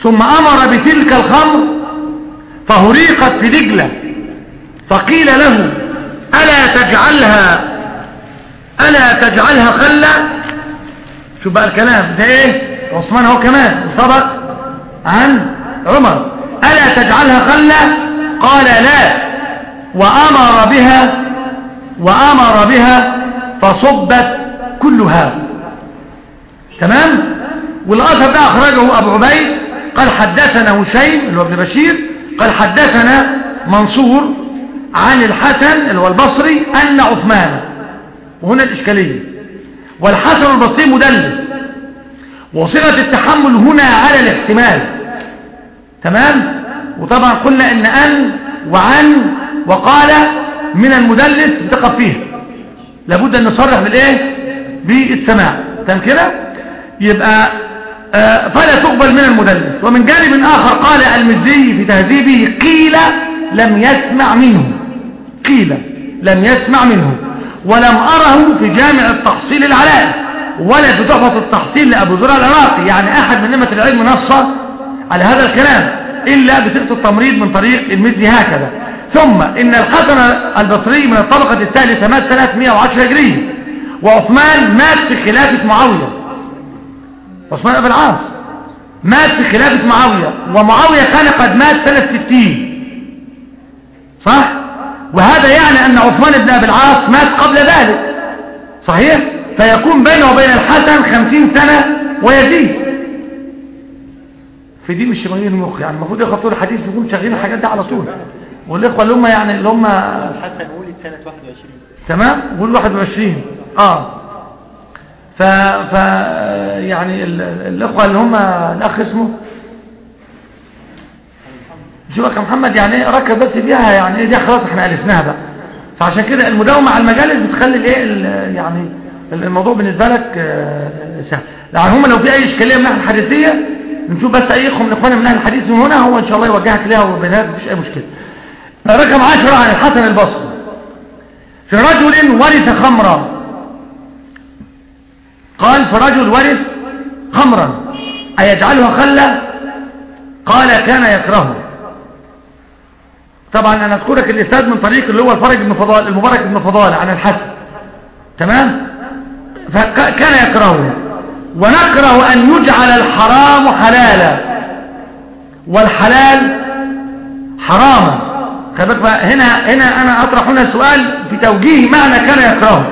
ثم أمر بتلك الخمر فهريقت في دجلة فقيل له ألا تجعلها ألا تجعلها خلا شو بقى الكلام ده ايه عثمان هو كمان وسبق عن عمر ألا تجعلها خلا قال لا وأمر بها وأمر بها فصبت كلها تمام والأثر ده أخرجه أبو عبيد قال حدثنا هشيم اللي هو ابن بشير قال حدثنا منصور عن الحسن اللي هو البصري أن عثمان وهنا الإشكالية والحسن البصري مدلس وصيغة التحمل هنا على الاحتمال تمام وطبعا قلنا ان ان وعن وقال من المدلس بتقف فيها لابد ان نصرح بالايه بالسماع تمام كده يبقى آه فلا تقبل من المدلس ومن جانب اخر قال المزي في تهذيبه قيل لم يسمع منه قيل لم يسمع منه ولم اره في جامع التحصيل العلائي ولا في تحفة التحصيل لأبو زرع العراقي يعني أحد من نمة العلم نص على هذا الكلام إلا بصيغه التمريض من طريق المزي هكذا ثم إن الحسن البصري من الطبقة الثالثة مات 310 هجرية وعثمان مات في خلافة معاوية عثمان أبو العاص مات في خلافة معاوية ومعاوية كان قد مات سنة 60 صح؟ وهذا يعني أن عثمان بن أبي العاص مات قبل ذلك صحيح؟ فيكون بينه وبين الحسن خمسين سنة ويزيد في دي مش شمالين المخ يعني المفروض ياخد طول الحديث بيكون شغالين الحاجات دي على طول والاخوه اللي هم يعني اللي هم الحسن ولد سنة 21 تمام قول 21 اه ف ف يعني ال- الاخوه اللي هم الاخ اسمه شوفك يا محمد يعني ايه ركز بس فيها يعني ايه دي خلاص احنا الفناها بقى فعشان كده المداومه على المجالس بتخلي الايه ال- يعني الموضوع بالنسبه لك آه، سهل يعني هم لو في اي اشكاليه من الناحيه الحديثيه نشوف بس اي اخو من اخواننا من اهل الحديث من هنا هو ان شاء الله يوجهك ليها وبينات مفيش اي مشكله رقم 10 عن الحسن البصري في رجل ورث خمرا قال في رجل ورث خمرا أيجعلها خلا قال كان يكرهه طبعا أنا أذكرك الإسناد من طريق اللي هو الفرج بن فضال المبارك بن فضال عن الحسن تمام فكان يكرهه ونكره أن يجعل الحرام حلالا والحلال حراما خلي بالك بقى هنا هنا انا اطرح هنا سؤال في توجيه معنى كان يكرهه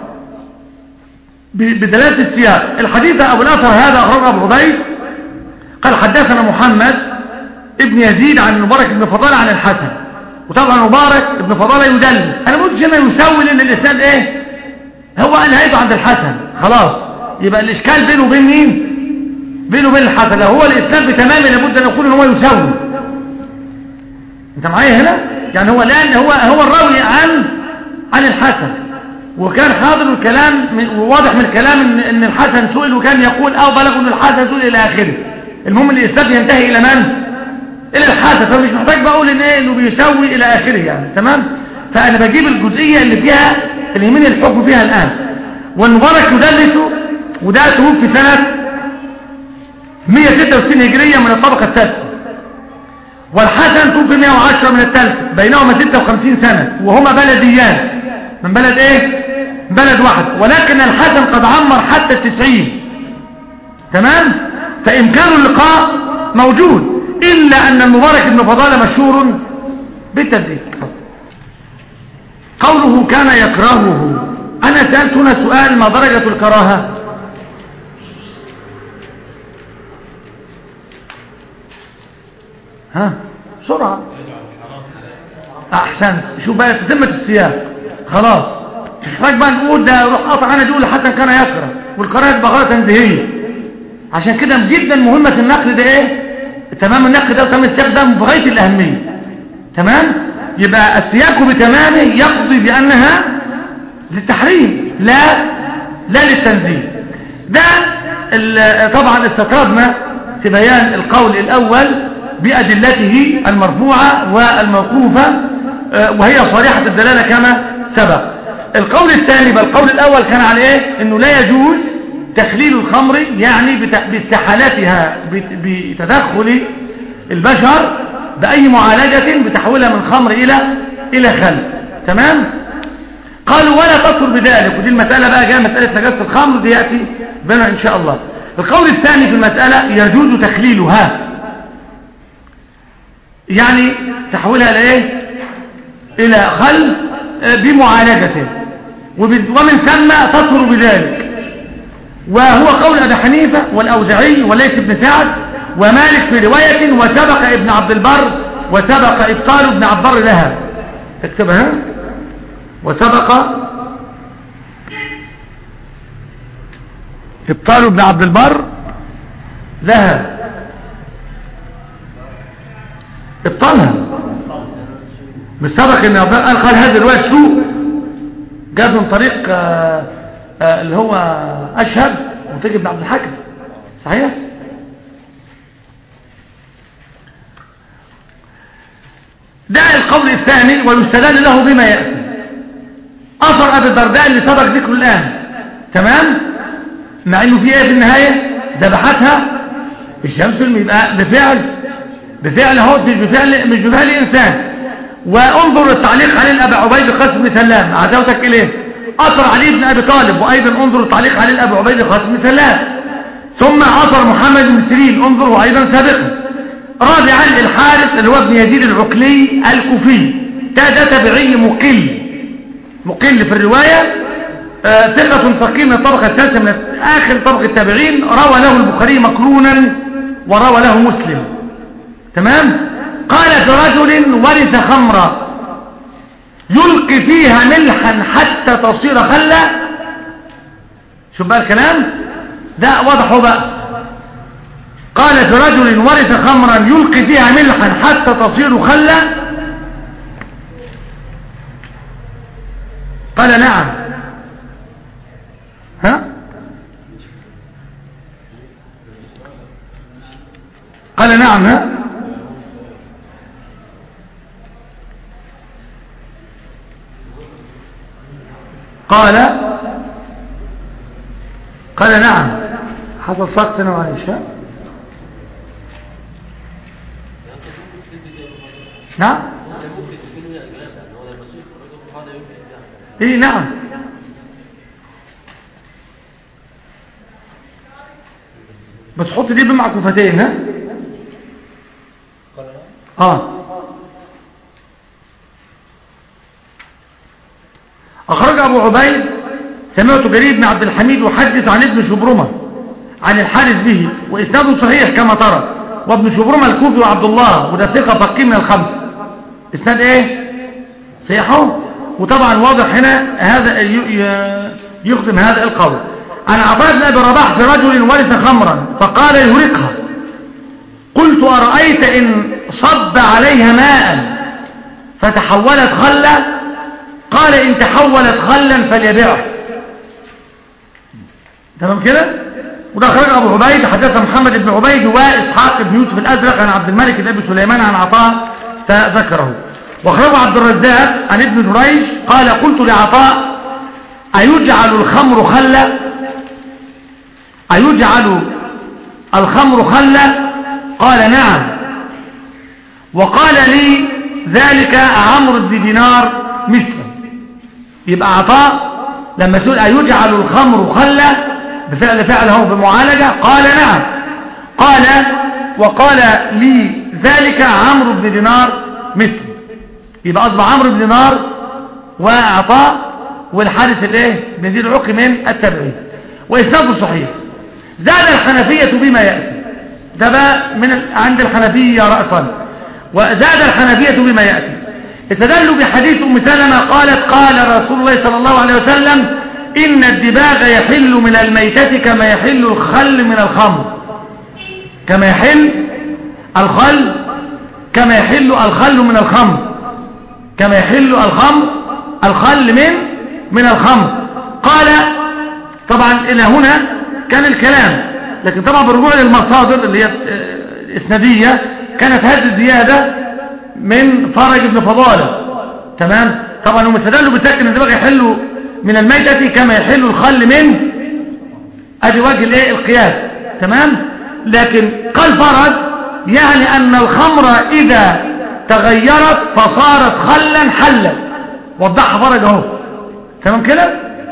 ب- بدلاله السياق الحديث ابو الاثر هذا اخرجه ابو عبيد قال حدثنا محمد ابن يزيد عن مبارك بن فضال عن الحسن وطبعا مبارك بن فضال يدلس انا ما قلتش هنا يسوي لان الاسناد ايه هو نهايته عند الحسن خلاص يبقى الاشكال بينه وبين مين بينه وبين الحسن لو هو الاسناد بتمام لابد ان يكون ان هو يسوي انت معايا هنا يعني هو لان هو هو الراوي عن عن الحسن وكان حاضر الكلام من- وواضح من الكلام ان ان الحسن سئل وكان يقول او بلغ ان الحسن سئل الى اخره المهم ان الاسناد ينتهي الى من الى الحسن فمش محتاج بقول ان ايه انه بيسوي الى اخره يعني تمام فانا بجيب الجزئيه اللي فيها اللي يهمني الحكم فيها الان والمبارك يدلس وده توفي سنه 166 هجريه من الطبقه الثالثه والحسن توفي 110 من الثالث بينهما 56 سنة وهما بلديان من بلد ايه بلد واحد ولكن الحسن قد عمر حتى التسعين تمام فإمكان اللقاء موجود إلا أن المبارك بن فضالة مشهور بالتدريس قوله كان يكرهه أنا سألت هنا سؤال ما درجة الكراهة ها بسرعة أحسنت شوف بقى تتمة السياق خلاص مش محتاج بقى نقول ده روح قطع أنا دي حسن كان يكره والقراءة تبقى غلط تنزيهية عشان كده جدا مهمة النقل ده ايه تمام النقل ده وتمام السياق ده بغاية الأهمية تمام يبقى السياق بتمامه يقضي بأنها للتحريم لا لا للتنزيه ده ال- طبعا استطردنا في بيان القول الأول بأدلته المرفوعة والموقوفة آه، وهي صريحة الدلالة كما سبق القول الثاني بل القول الأول كان على إيه إنه لا يجوز تخليل الخمر يعني بت- باستحالتها بت- بتدخل البشر بأي معالجة بتحويلها من خمر إلى إلى خل تمام قالوا ولا تطر بذلك ودي المسألة بقى جاء مسألة نجاسة الخمر دي يأتي بنا إن شاء الله القول الثاني في المسألة يجوز تخليلها يعني تحويلها إلى إيه إلى خل آه، بمعالجته وب- ومن ثم تطهر بذلك وهو قول أبي حنيفة والأوزعي وليس ابن سعد ومالك في رواية وسبق ابن عبد البر وسبق إبطال ابن عبد البر لها اكتبها وسبق إبطال ابن عبد البر لها ابطالها مش سبق ان عبد قال قال هذا الرواية سوء جاب من طريق آه، آه، اللي هو أشهب منتج ابن عبد الحكم صحيح ده القول الثاني ويستدل له بما يأتي أثر أبي الدرداء اللي سبق ذكره الآن تمام مع انه في ايه في النهاية ذبحتها الشمس يبقى بفعل بفعل اهو مش بفعل مش بفعل انسان وانظر التعليق عليه لابي عبيد قاسم بن سلام عزوتك اليه اثر علي بن ابي طالب وايضا انظر التعليق عليه لابي عبيد قاسم بن سلام ثم اثر محمد بن سيرين انظره ايضا سابقا رابعا الحارث اللي هو ابن يزيد العقلي الكوفي ده ده تبعي مقل مقل في الروايه آه، ثقة فقيه من الطبقة الثالثة من آخر طبقة التابعين روى له البخاري مقرونا وروى له مسلم تمام قال في رجل ورث خمرا يلقي فيها ملحا حتى تصير خلا شوف بقى الكلام ده وضحه بقى قال في رجل ورث خمرا يلقي فيها ملحا حتى تصير خلا قال نعم ها قال نعم ها قال قال نعم حصل سقط انا وعائشة نعم ايه نعم بس حط دي بين معكوفتين ها اه اخرج ابو عبيد سمعت جرير بن عبد الحميد يحدث عن ابن شبرمة عن الحارث به واسناده صحيح كما ترى وابن شبرمة الكوفي وعبد الله وده ثقة فقيه من الخمسة اسناد ايه صحيحه وطبعا واضح هنا هذا ي- ي- يخدم هذا القول عن عطاء بن ابي رباح في رجل ورث خمرا فقال يهرقها قلت أرأيت إن صب عليها ماء فتحولت خلا قال إن تحولت خلا فليبيعه تمام كده وده خرج أبو عبيد حدث محمد بن عبيد وإسحاق بن يوسف الأزرق عن عبد الملك بن أبي سليمان عن عطاء فذكره وخرج عبد الرزاق عن ابن دريج قال قلت لعطاء أيجعل الخمر خلا أيجعل الخمر خلا قال نعم وقال لي ذلك عمرو بن دينار مثله يبقى عطاء لما تقول أيجعل الخمر خلا بفعل فعله بمعالجة قال نعم قال وقال لي ذلك عمرو بن دينار مثله يبقى أصبح عمرو بن دينار وعطاء والحارث الايه بن ذي العقي من التابعين وإسناده صحيح زاد الحنفية بما يأتي ده بقى من ال... عند الحنفية رأسا وزاد الحنفية بما يأتي استدلوا بحديث أم سلمة قالت قال رسول الله صلى الله عليه وسلم إن الدباغ يحل من الميتة كما يحل الخل من الخمر كما يحل الخل كما يحل الخل من الخمر كما يحل الخمر الخل من من الخمر قال طبعا إلى هنا كان الكلام لكن طبعا بالرجوع للمصادر اللي هي اسندية كانت هذه الزيادة من فرج بن فضالة تمام طبعا هم استدلوا بتك ان الدماغ يحل من الميتة كما يحل الخل من ادي وجه الايه القياس تمام لكن قال فرج يعني ان الخمر اذا تغيرت فصارت خلا حلا وضحها فرج اهو تمام كده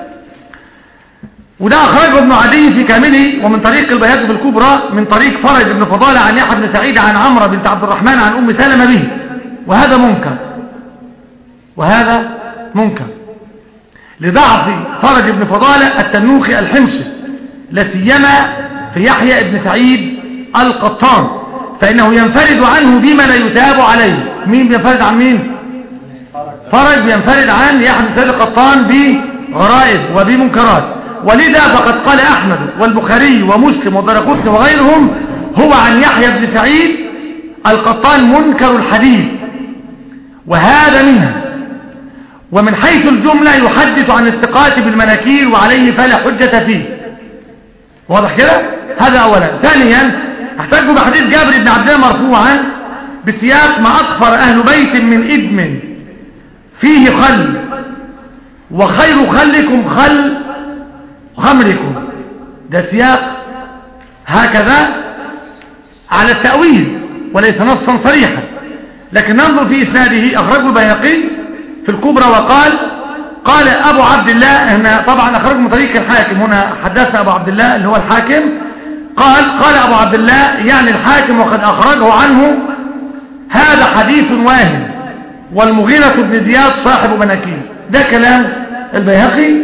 وده اخرجه ابن عدي في كامله ومن طريق البيهقي في الكبرى من طريق فرج بن فضالة عن يحيى بن سعيد عن عمرو بنت عبد الرحمن عن ام سلمة به وهذا منكر وهذا منكر لضعف فرج بن فضالة التنوخي الحمصي لا سيما في يحيى بن سعيد القطان فإنه ينفرد عنه بما لا يتاب عليه مين بينفرد عن مين فرج بينفرد عن يحيى بن سعيد القطان بغرائب وبمنكرات ولذا فقد قال أحمد والبخاري ومسلم والدرقطني وغيرهم هو عن يحيى بن سعيد القطان منكر الحديث وهذا منها ومن حيث الجملة يحدث عن الثقات بالمناكير وعليه فلا حجة فيه واضح كده هذا أولا ثانيا احتاج بحديث جابر بن عبد الله مرفوعا بسياق ما أكفر أهل بيت من إدم فيه خل وخير خلكم خل خمركم ده سياق هكذا على التأويل وليس نصا صريحا لكن ننظر في إسناده أخرجه البيهقي في الكبرى وقال قال أبو عبد الله هنا طبعا أخرج من طريق الحاكم هنا حدثنا أبو عبد الله اللي هو الحاكم قال قال أبو عبد الله يعني الحاكم وقد أخرجه عنه هذا حديث واهم والمغيرة بن زياد صاحب مناكير ده كلام البيهقي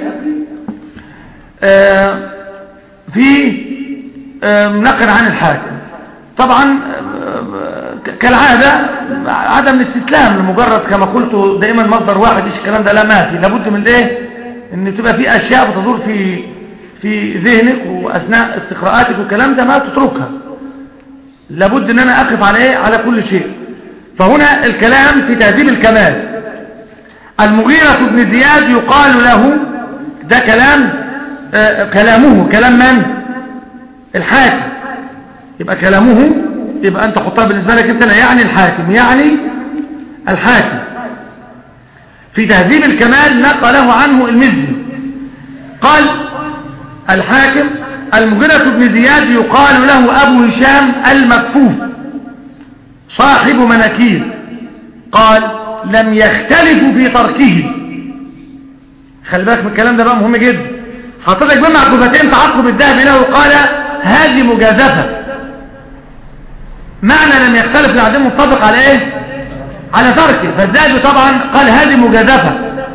آه في آه نقل عن الحاكم طبعا آه كالعادة عدم الاستسلام لمجرد كما قلت دائما مصدر واحد ايش الكلام ده لا ما في لابد من ايه ان تبقى في اشياء بتدور في في ذهنك واثناء استقراءاتك والكلام ده ما تتركها لابد ان انا اقف على ايه على كل شيء فهنا الكلام في تهذيب الكمال المغيرة بن زياد يقال له ده كلام آه كلامه كلام من الحاكم يبقى كلامه يبقى انت حطها بالنسبة لك انت لا يعني الحاكم يعني الحاكم في تهذيب الكمال نقله عنه المزي قال الحاكم المغيرة بن زياد يقال له أبو هشام المكفوف صاحب مناكير قال لم يختلفوا في تركه خلي بالك من الكلام ده بقى مهم جدا حطيتك بمع كفتين تعقب الذهب له قال هذه مجازفة معنى لم يختلف العدم متفق على ايه على تركه فالذهبي طبعا قال هذه مجازفة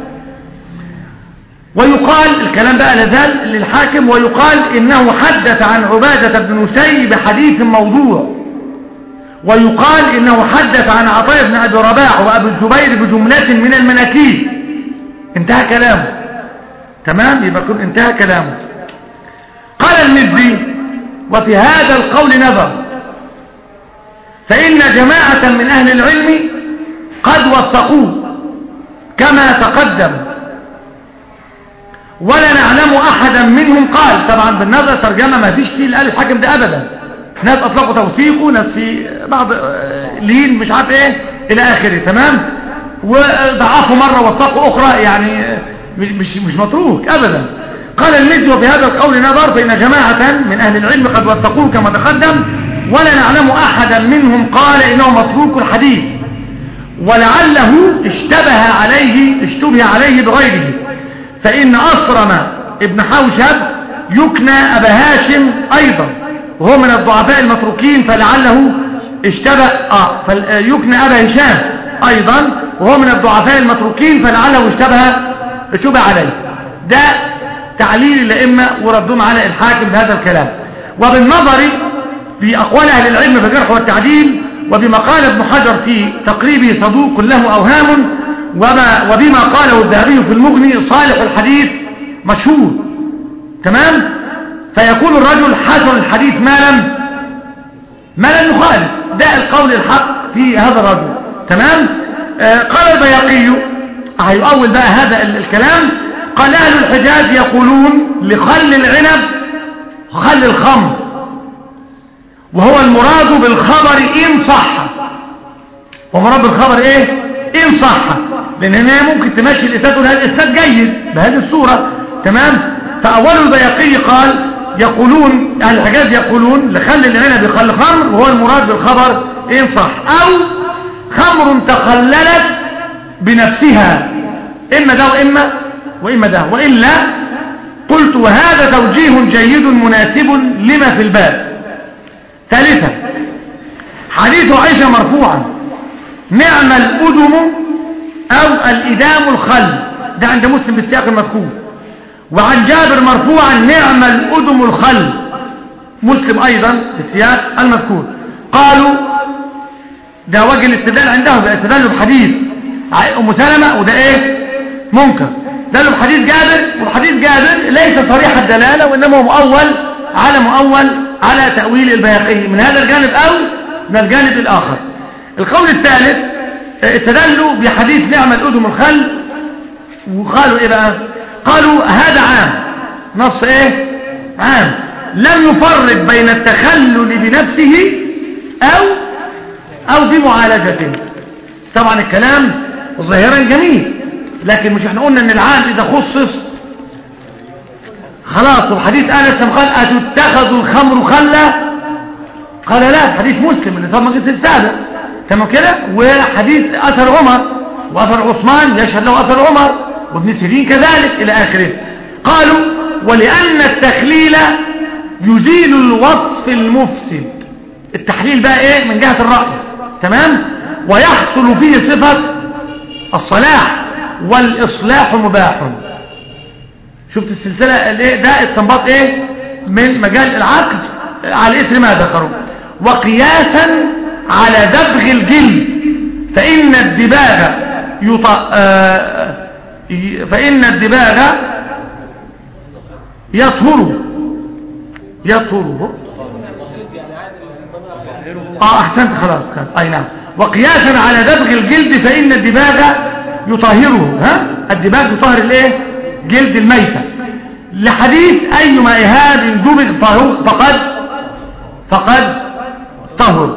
ويقال الكلام بقى لازال للحاكم ويقال انه حدث عن عبادة بن نسي بحديث موضوع ويقال انه حدث عن عطاء بن ابي رباح وابي الزبير بجملة من المناكير انتهى كلامه تمام يبقى كن انتهى كلامه قال المزي وفي هذا القول نظر فإن جماعة من أهل العلم قد وثقوه كما تقدم ولا نعلم أحدا منهم قال طبعا بالنظر ترجمة ما فيش فيه الألف حاكم ده أبدا ناس أطلقوا توثيقه ناس في بعض لين مش عارف إيه إلى آخره تمام وضعفوا مرة وثقوا أخرى يعني مش, مش, مش متروك أبدا قال المزي وفي هذا القول نظر فإن جماعة من أهل العلم قد وثقوه كما تقدم ولا نعلم أحدا منهم قال إنه متروك الحديث ولعله اشتبه عليه اشتبه عليه بغيره فإن أصرم ابن حوشب يكنى أبا هاشم أيضا وهو من الضعفاء المتروكين فلعله اشتبه آه يكنى أبا هشام أيضا وهو من الضعفاء المتروكين فلعله اشتبه اشتبه عليه ده تعليل الأئمة وردهم على الحاكم بهذا الكلام وبالنظر في أقوال أهل العلم في الجرح والتعديل وبما قال ابن حجر في تقريبه صدوق له أوهام وما وبما قاله الذهبي في المغني صالح الحديث مشهور تمام فيكون الرجل حسن الحديث ما لم ما لم يخالف ده القول الحق في هذا الرجل تمام آه قال البياقي هيؤول بقى هذا الكلام قال أهل الحجاز يقولون لخل العنب خل الخمر وهو المراد بالخبر إن صح ومراد بالخبر إيه إن صح لأن هنا ممكن تمشي الإسناد وهذا الإسناد جيد بهذه الصورة تمام فأول البياقي قال يقولون اهل الحجاز يقولون لخل العنب يخل خمر وهو المراد بالخبر ان صح او خمر تخللت بنفسها اما ده واما واما ده والا قلت وهذا توجيه جيد مناسب لما في الباب ثالثا حديث عائشة مرفوعا نعم الأدم أو الإدام الخل ده عند مسلم بالسياق المذكور وعن جابر مرفوعا نعم الأدم الخل مسلم أيضا بالسياق المذكور قالوا ده وجه الاستدلال عندهم استدلوا بحديث أم سلمة وده ايه منكر دلوا بحديث جابر وحديث جابر ليس صريح الدلالة وإنما هو مؤول على مؤول على تأويل البياقي من هذا الجانب أو من الجانب الآخر القول الثالث استدلوا بحديث نعم الأدم الخل وقالوا إيه بقى قالوا هذا عام نص إيه عام لم يفرق بين التخلل بنفسه أو أو بمعالجته طبعا الكلام ظاهرا جميل لكن مش احنا قلنا ان العام اذا خصص خلاص وحديث انس قال اتتخذ الخمر خلا قال لا حديث مسلم اللي صار مجلس السابع تمام كده وحديث اثر عمر واثر عثمان يشهد له اثر عمر وابن سيرين كذلك الى اخره قالوا ولان التخليل يزيل الوصف المفسد التحليل بقى ايه من جهة الرأي تمام ويحصل فيه صفة الصلاح والإصلاح مباح شفت السلسلة الايه ده استنباط ايه من مجال العقد على اثر ما ذكروا وقياسا على دبغ الجلد فإن الدباغ يط... آه... فإن الدباغ يطهر يطهر اه احسنت خلاص كان اي نعم وقياسا على دبغ الجلد فإن الدباغ يطهره ها الدباغ يطهر الايه جلد الميتة لحديث ايما اهاب دبغ فقد فقد طهر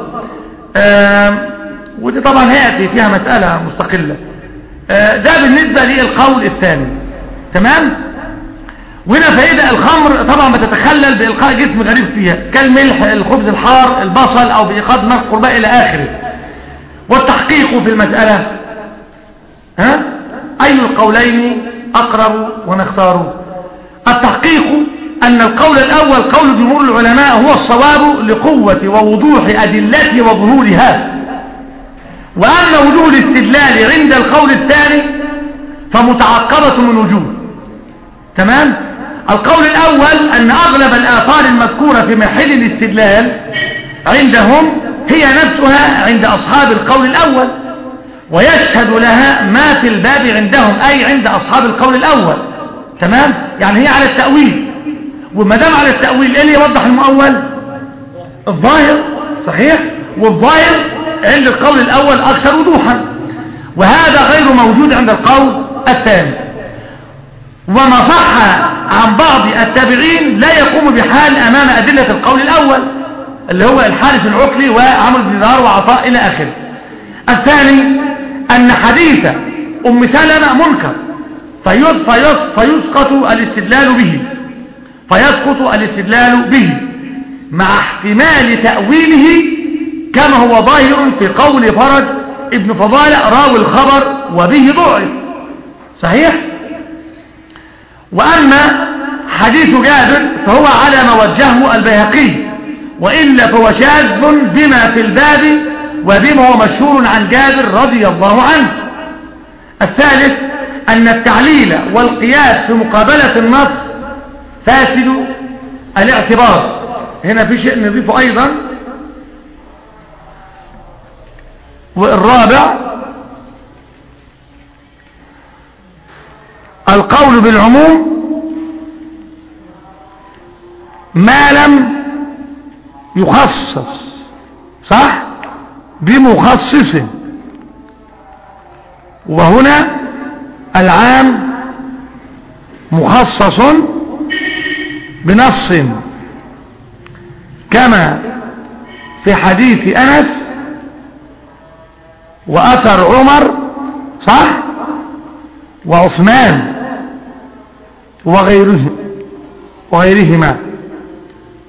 ودي طبعا هيأتي فيها مسألة مستقلة آه ده بالنسبة للقول الثاني تمام وهنا فائدة الخمر طبعا بتتخلل بإلقاء جسم غريب فيها كالملح الخبز الحار البصل أو بإيقاد نار قرباء إلى آخره والتحقيق في المسألة ها أي القولين أقرب ونختاره التحقيق أن القول الأول قول جمهور العلماء هو الصواب لقوة ووضوح أدلته وظهورها وأما وجوه الاستدلال عند القول الثاني فمتعقبة من وجوه تمام القول الأول أن أغلب الآثار المذكورة في محل الاستدلال عندهم هي نفسها عند أصحاب القول الأول ويشهد لها ما في الباب عندهم أي عند أصحاب القول الأول تمام يعني هي على التأويل وما دام على التأويل ايه اللي يوضح المؤول الظاهر صحيح والظاهر عند القول الأول أكثر وضوحا وهذا غير موجود عند القول الثاني وما صح عن بعض التابعين لا يقوم بحال أمام أدلة القول الأول اللي هو الحارث العقلي وعمر بن دينار وعطاء إلى آخره الثاني أن حديث أم سلمة منكر فيسقط الاستدلال به فيسقط الاستدلال به مع احتمال تأويله كما هو ظاهر في قول فرج ابن فضالة راوي الخبر وبه ضعف صحيح وأما حديث جابر فهو على ما وجهه البيهقي وإلا فهو شاذ بما في الباب وبما هو مشهور عن جابر رضي الله عنه الثالث أن التعليل والقياس في مقابلة النص فاسد الاعتبار هنا في شيء نضيفه أيضا والرابع القول بالعموم ما لم يخصص صح بمخصص وهنا العام مخصص بنص كما في حديث أنس وأثر عمر صح وعثمان وغيره وغيرهما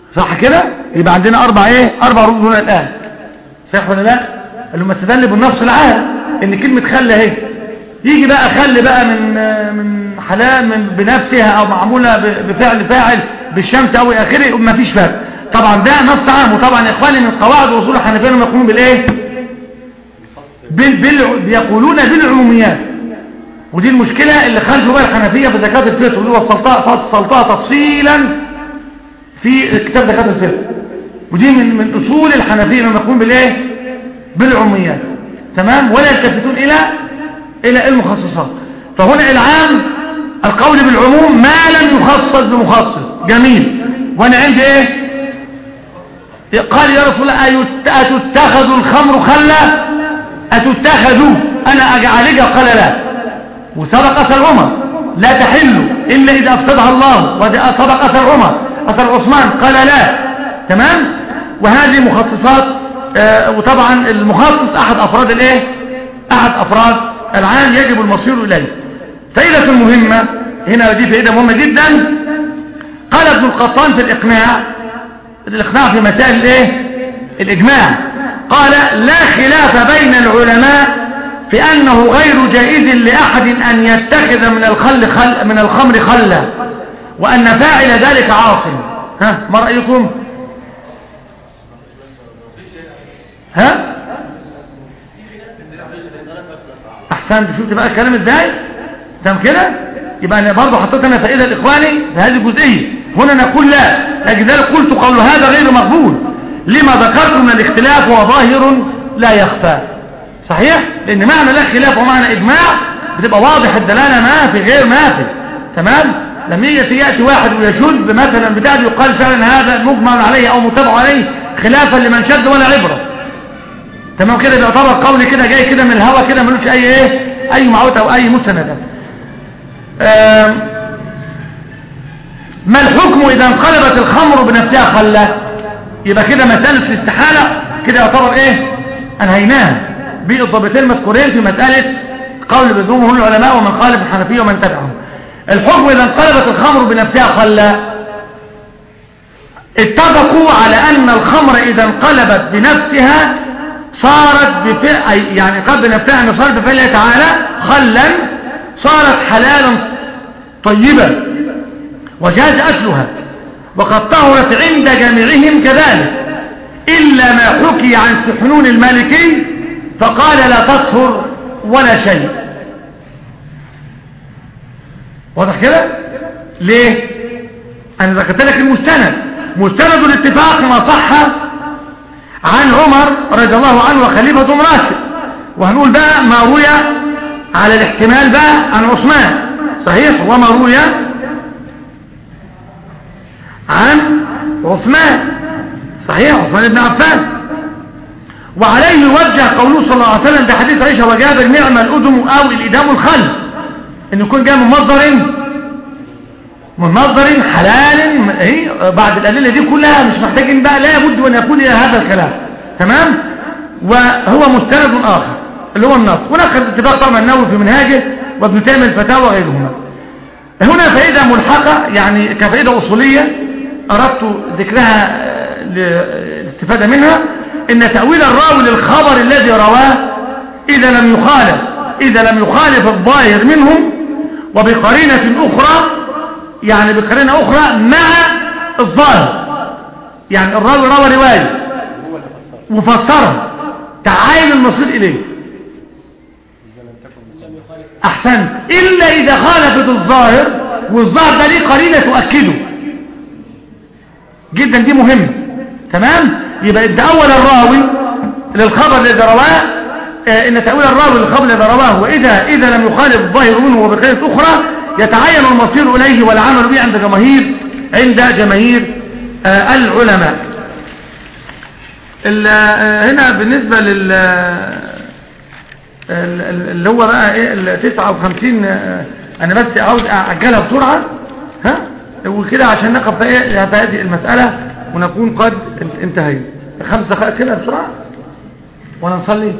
صح كده يبقى عندنا اربع ايه اربع ردود هنا الان صح ولا لا اللي هم استدل بالنص العام ان كلمه خل اهي يجي بقى خل بقى من من حلال من بنفسها او معموله ب- بفعل فاعل بالشمس او الى اخره ما فيش فرق طبعا ده نص عام وطبعا يا اخواني من قواعد واصول الحنفيه انهم يقولون بالايه بال بال بيقولون بالعموميات ودي المشكله اللي خالفوا بقى الحنفيه في زكاه الفطر ودي وصلتها فصلتها تفصيلا في كتاب زكاه الفطر ودي من من اصول الحنفيه انهم يقولون بالايه بالعموميات تمام ولا يلتفتون الى الى المخصصات فهنا العام القول بالعموم ما لم يخصص بمخصص جميل وانا عندي ايه قال يا رسول الله أيت- أتتخذ الخمر خلا أتتخذ أنا أجعلك قال لا وسبق أثر عمر لا تحل إلا إذا أفسدها الله وسبق أثر عمر أثر عثمان قال لا تمام وهذه مخصصات آه وطبعا المخصص أحد أفراد الإيه أحد أفراد العام يجب المصير إليه فائدة مهمة هنا دي فائدة مهمة جدا قال ابن القطان في الإقناع الإقناع في مسائل الإيه الإجماع قال لا خلاف بين العلماء في أنه غير جائز لأحد أن يتخذ من الخل خل من الخمر خلا وأن فاعل ذلك عاصم ها ما رأيكم ها احسن شفت بقى الكلام ازاي تمام كده يبقى انا برضه حطيت انا فائده لاخواني في هذه الجزئيه هنا نقول لا لذلك قلت قول هذا غير مقبول لما ذكرت من الاختلاف هو ظاهر لا يخفى صحيح لان معنى لا خلاف ومعنى اجماع بتبقى واضح الدلاله ما في غير ما في تمام لما يجي ياتي واحد ويشذ مثلا بتاع يقال فعلا هذا مجمع عليه او متفق عليه خلافا لمن شذ ولا عبره تمام كده بيعتبر قول كده جاي كده من الهوا كده ملوش اي ايه اي معوت او اي مستند آم، ما الحكم اذا انقلبت الخمر بنفسها خلا يبقى كده مساله الاستحاله كده يعتبر ايه انهيناها بالضابطين المذكورين في مساله قول بذمهم العلماء ومن قال في الحنفيه ومن تبعهم الحكم اذا انقلبت الخمر بنفسها خلا اتفقوا على ان الخمر اذا انقلبت بنفسها صارت بفعل يعني قد بنفسها ان صارت بفعله تعالى خلا صارت حلالا طيبا وجاز اكلها وقد طهرت عند جميعهم كذلك الا ما حكي عن سحنون المالكي فقال لا تطهر ولا شيء واضح كده ليه انا ذكرت لك المستند مستند الاتفاق ما صح عن عمر رضي الله عنه وخليفة راشد وهنقول بقى ما روي على الاحتمال بقى عن عثمان صحيح وما روي عن عثمان صحيح عثمان بن عفان وعليه يوجه قوله صلى الله عليه وسلم ده حديث عائشة وجابر نعم الأدم أو الإدام الخل إن يكون جاء من مصدر من مصدر حلال اهي بعد الأدلة دي كلها مش محتاجين بقى لا بد أن يكون إلى هذا الكلام تمام وهو مستند آخر اللي هو النص ونقل اتفاق طبعا النووي في منهاجه وابن تيمية الفتاوى وغيرهما هنا فائدة ملحقة يعني كفائدة أصولية أردت ذكرها للاستفادة منها إن تأويل الراوي للخبر الذي رواه إذا لم يخالف إذا لم يخالف الظاهر منهم وبقرينة أخرى يعني بقرينة أخرى مع الظاهر يعني الراوي روى رواية وفسرها تعاين المصير إليه أحسنت إلا إذا خالفت الظاهر والظاهر ده ليه قرينة تؤكده جدا دي مهمة تمام يبقى انت أول الراوي للخبر الذي رواه آه إن تأويل الراوي للخبر الذي رواه وإذا إذا لم يخالف الظاهر منه وبقرينة أخرى يتعين المصير إليه والعمل به عند جماهير عند جماهير آه العلماء هنا بالنسبة لل اللي هو بقى ايه ال 59 انا بس عاوز اعجلها بسرعة ها وكده عشان نقف في ايه هذه المسألة ونكون قد انتهينا خمس دقائق كده بسرعة وانا نصلي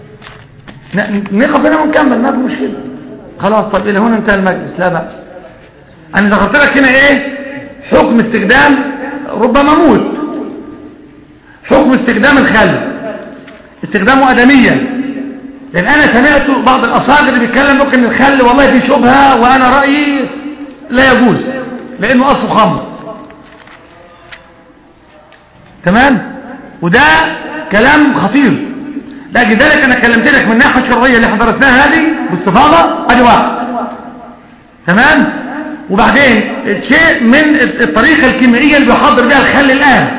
نقف هنا ونكمل ما في مشكلة خلاص طب الى هنا انتهى المجلس لا بأس انا ذكرت لك هنا ايه حكم استخدام ربما موت حكم استخدام الخل استخدامه ادميا لان انا سمعت بعض الاصاغر اللي بيتكلم ممكن الخل والله دي شبهه وانا رايي لا يجوز لانه اصله خمر تمام وده كلام خطير لكن ذلك انا كلمت لك من الناحيه الشرعيه اللي احنا درسناها هذه باستفاضه ادي واحد تمام وبعدين شيء من الطريقه الكيميائيه اللي بيحضر بها الخل الان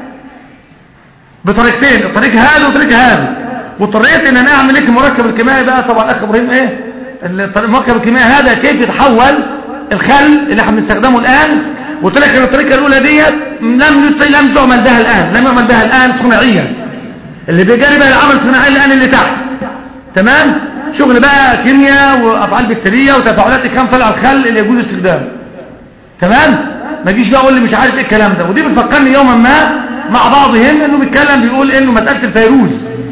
بطريقتين الطريق هذا والطريق هذا واضطريت ان انا اعمل لك المركب الكيميائي بقى طبعا اخ ابراهيم ايه المركب الكيميائي هذا كيف يتحول الخل اللي احنا بنستخدمه الان قلت لك ان الطريقه الاولى ديت لم لم تعمل بها الان لم يعمل بها الان صناعيا اللي بيجري بقى العمل الصناعي الان اللي تحت تمام شغل بقى كيمياء وافعال بكتيريه وتفاعلات كام طلع الخل اللي يجوز استخدامه تمام ما تجيش بقى اقول لي مش عارف ايه الكلام ده ودي بتفكرني يوما ما مع بعضهم انه بيتكلم بيقول انه مساله الفيروز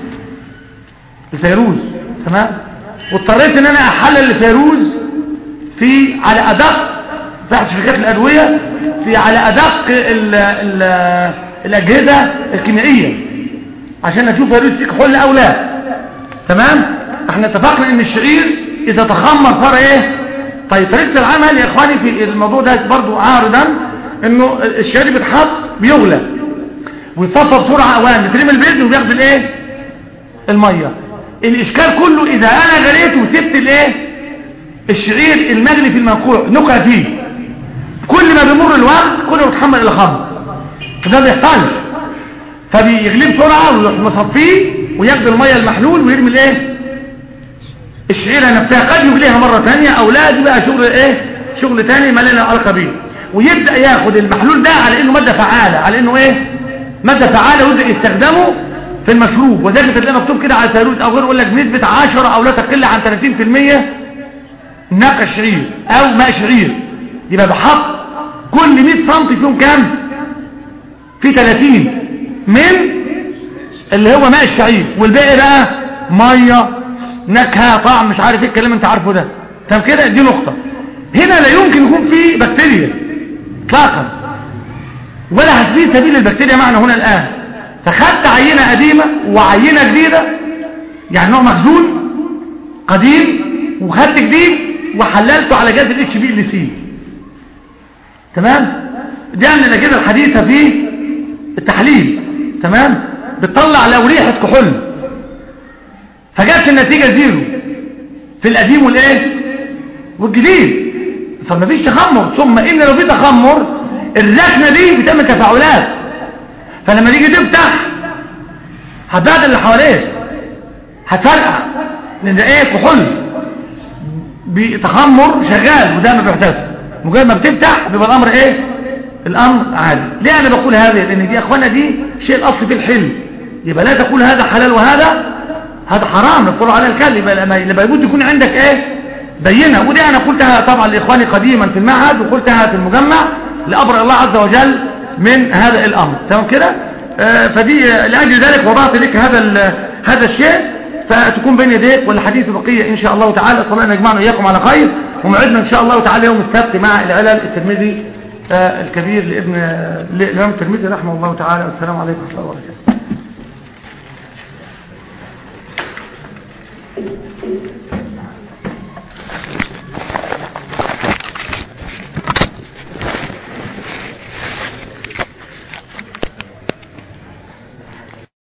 الفيروز تمام واضطريت ان انا احلل الفيروز في على ادق تحت شركات الادويه في على ادق ال ال الاجهزه الكيميائيه عشان اشوف فيروس فيك حل او لا تمام احنا اتفقنا ان الشعير اذا تخمر صار ايه طيب طريقه العمل يا اخواني في الموضوع ده برضو عارضا انه الشعير بيتحط بيغلى ويتصفى بسرعه اوان يكرم البيض وبياخد الايه الميه الاشكال كله اذا انا غليت وسبت الايه الشعير المغلي في المنقوع نقع فيه كل ما بيمر الوقت كل ما بيتحمل الى خمر فده ما بيحصلش فبيغليه بسرعه ويروح مصفيه وياخد الميه المحلول ويرمي الايه الشعيره نفسها قد يغليها مره ثانيه او لا دي بقى شغل ايه شغل ثاني ما لنا علاقه بيه ويبدا ياخد المحلول ده على انه ماده فعاله على انه ايه ماده فعاله ويبدا يستخدمه في المشروب وذلك تلاقي مكتوب كده على الفيروز او غيره يقول لك بنسبه 10 او لا تقل عن 30% نقى شعير او ماء شعير يبقى بحط كل 100 سم فيهم كام في 30 من اللي هو ماء الشعير والباقي بقى ميه نكهه طعم مش عارف ايه الكلام انت عارفه ده تمام كده دي نقطه هنا لا يمكن يكون في بكتيريا اطلاقا ولا هتفيد سبيل البكتيريا معنا هنا الان فخدت عينه قديمه وعينه جديده يعني نوع مخزون قديم وخدت جديد وحللته على جهاز الاتش بي ال سي تمام ده من الاجهزه الحديثه في التحليل تمام بتطلع لو ريحه كحول فجت النتيجه زيرو في القديم والايه والجديد فما فيش تخمر ثم ان لو في تخمر الركنه دي بتعمل تفاعلات فلما تيجي تفتح هتبعد اللي حواليك هتفرقع لان ده ايه كحول بتخمر شغال وده ما بيحدث مجرد ما بتفتح بيبقى الامر ايه الامر عادي ليه انا بقول هذا لان دي يا اخوانا دي شيء الاصل في الحل يبقى لا تقول هذا حلال وهذا هذا حرام نقول على الكلب يبقى لما يجوز يكون عندك ايه بينه ودي انا قلتها طبعا لاخواني قديما في المعهد وقلتها في المجمع لابرئ الله عز وجل من هذا الامر تمام كده آه فدي لاجل ذلك وضعت لك هذا هذا الشيء فتكون بين يديك والحديث بقيه ان شاء الله تعالى صلى الله نجمعنا اياكم على خير وموعدنا ان شاء الله تعالى يوم السبت مع العلل الترمذي آه الكبير لابن الامام الترمذي رحمه الله تعالى والسلام عليكم ورحمه الله وبركاته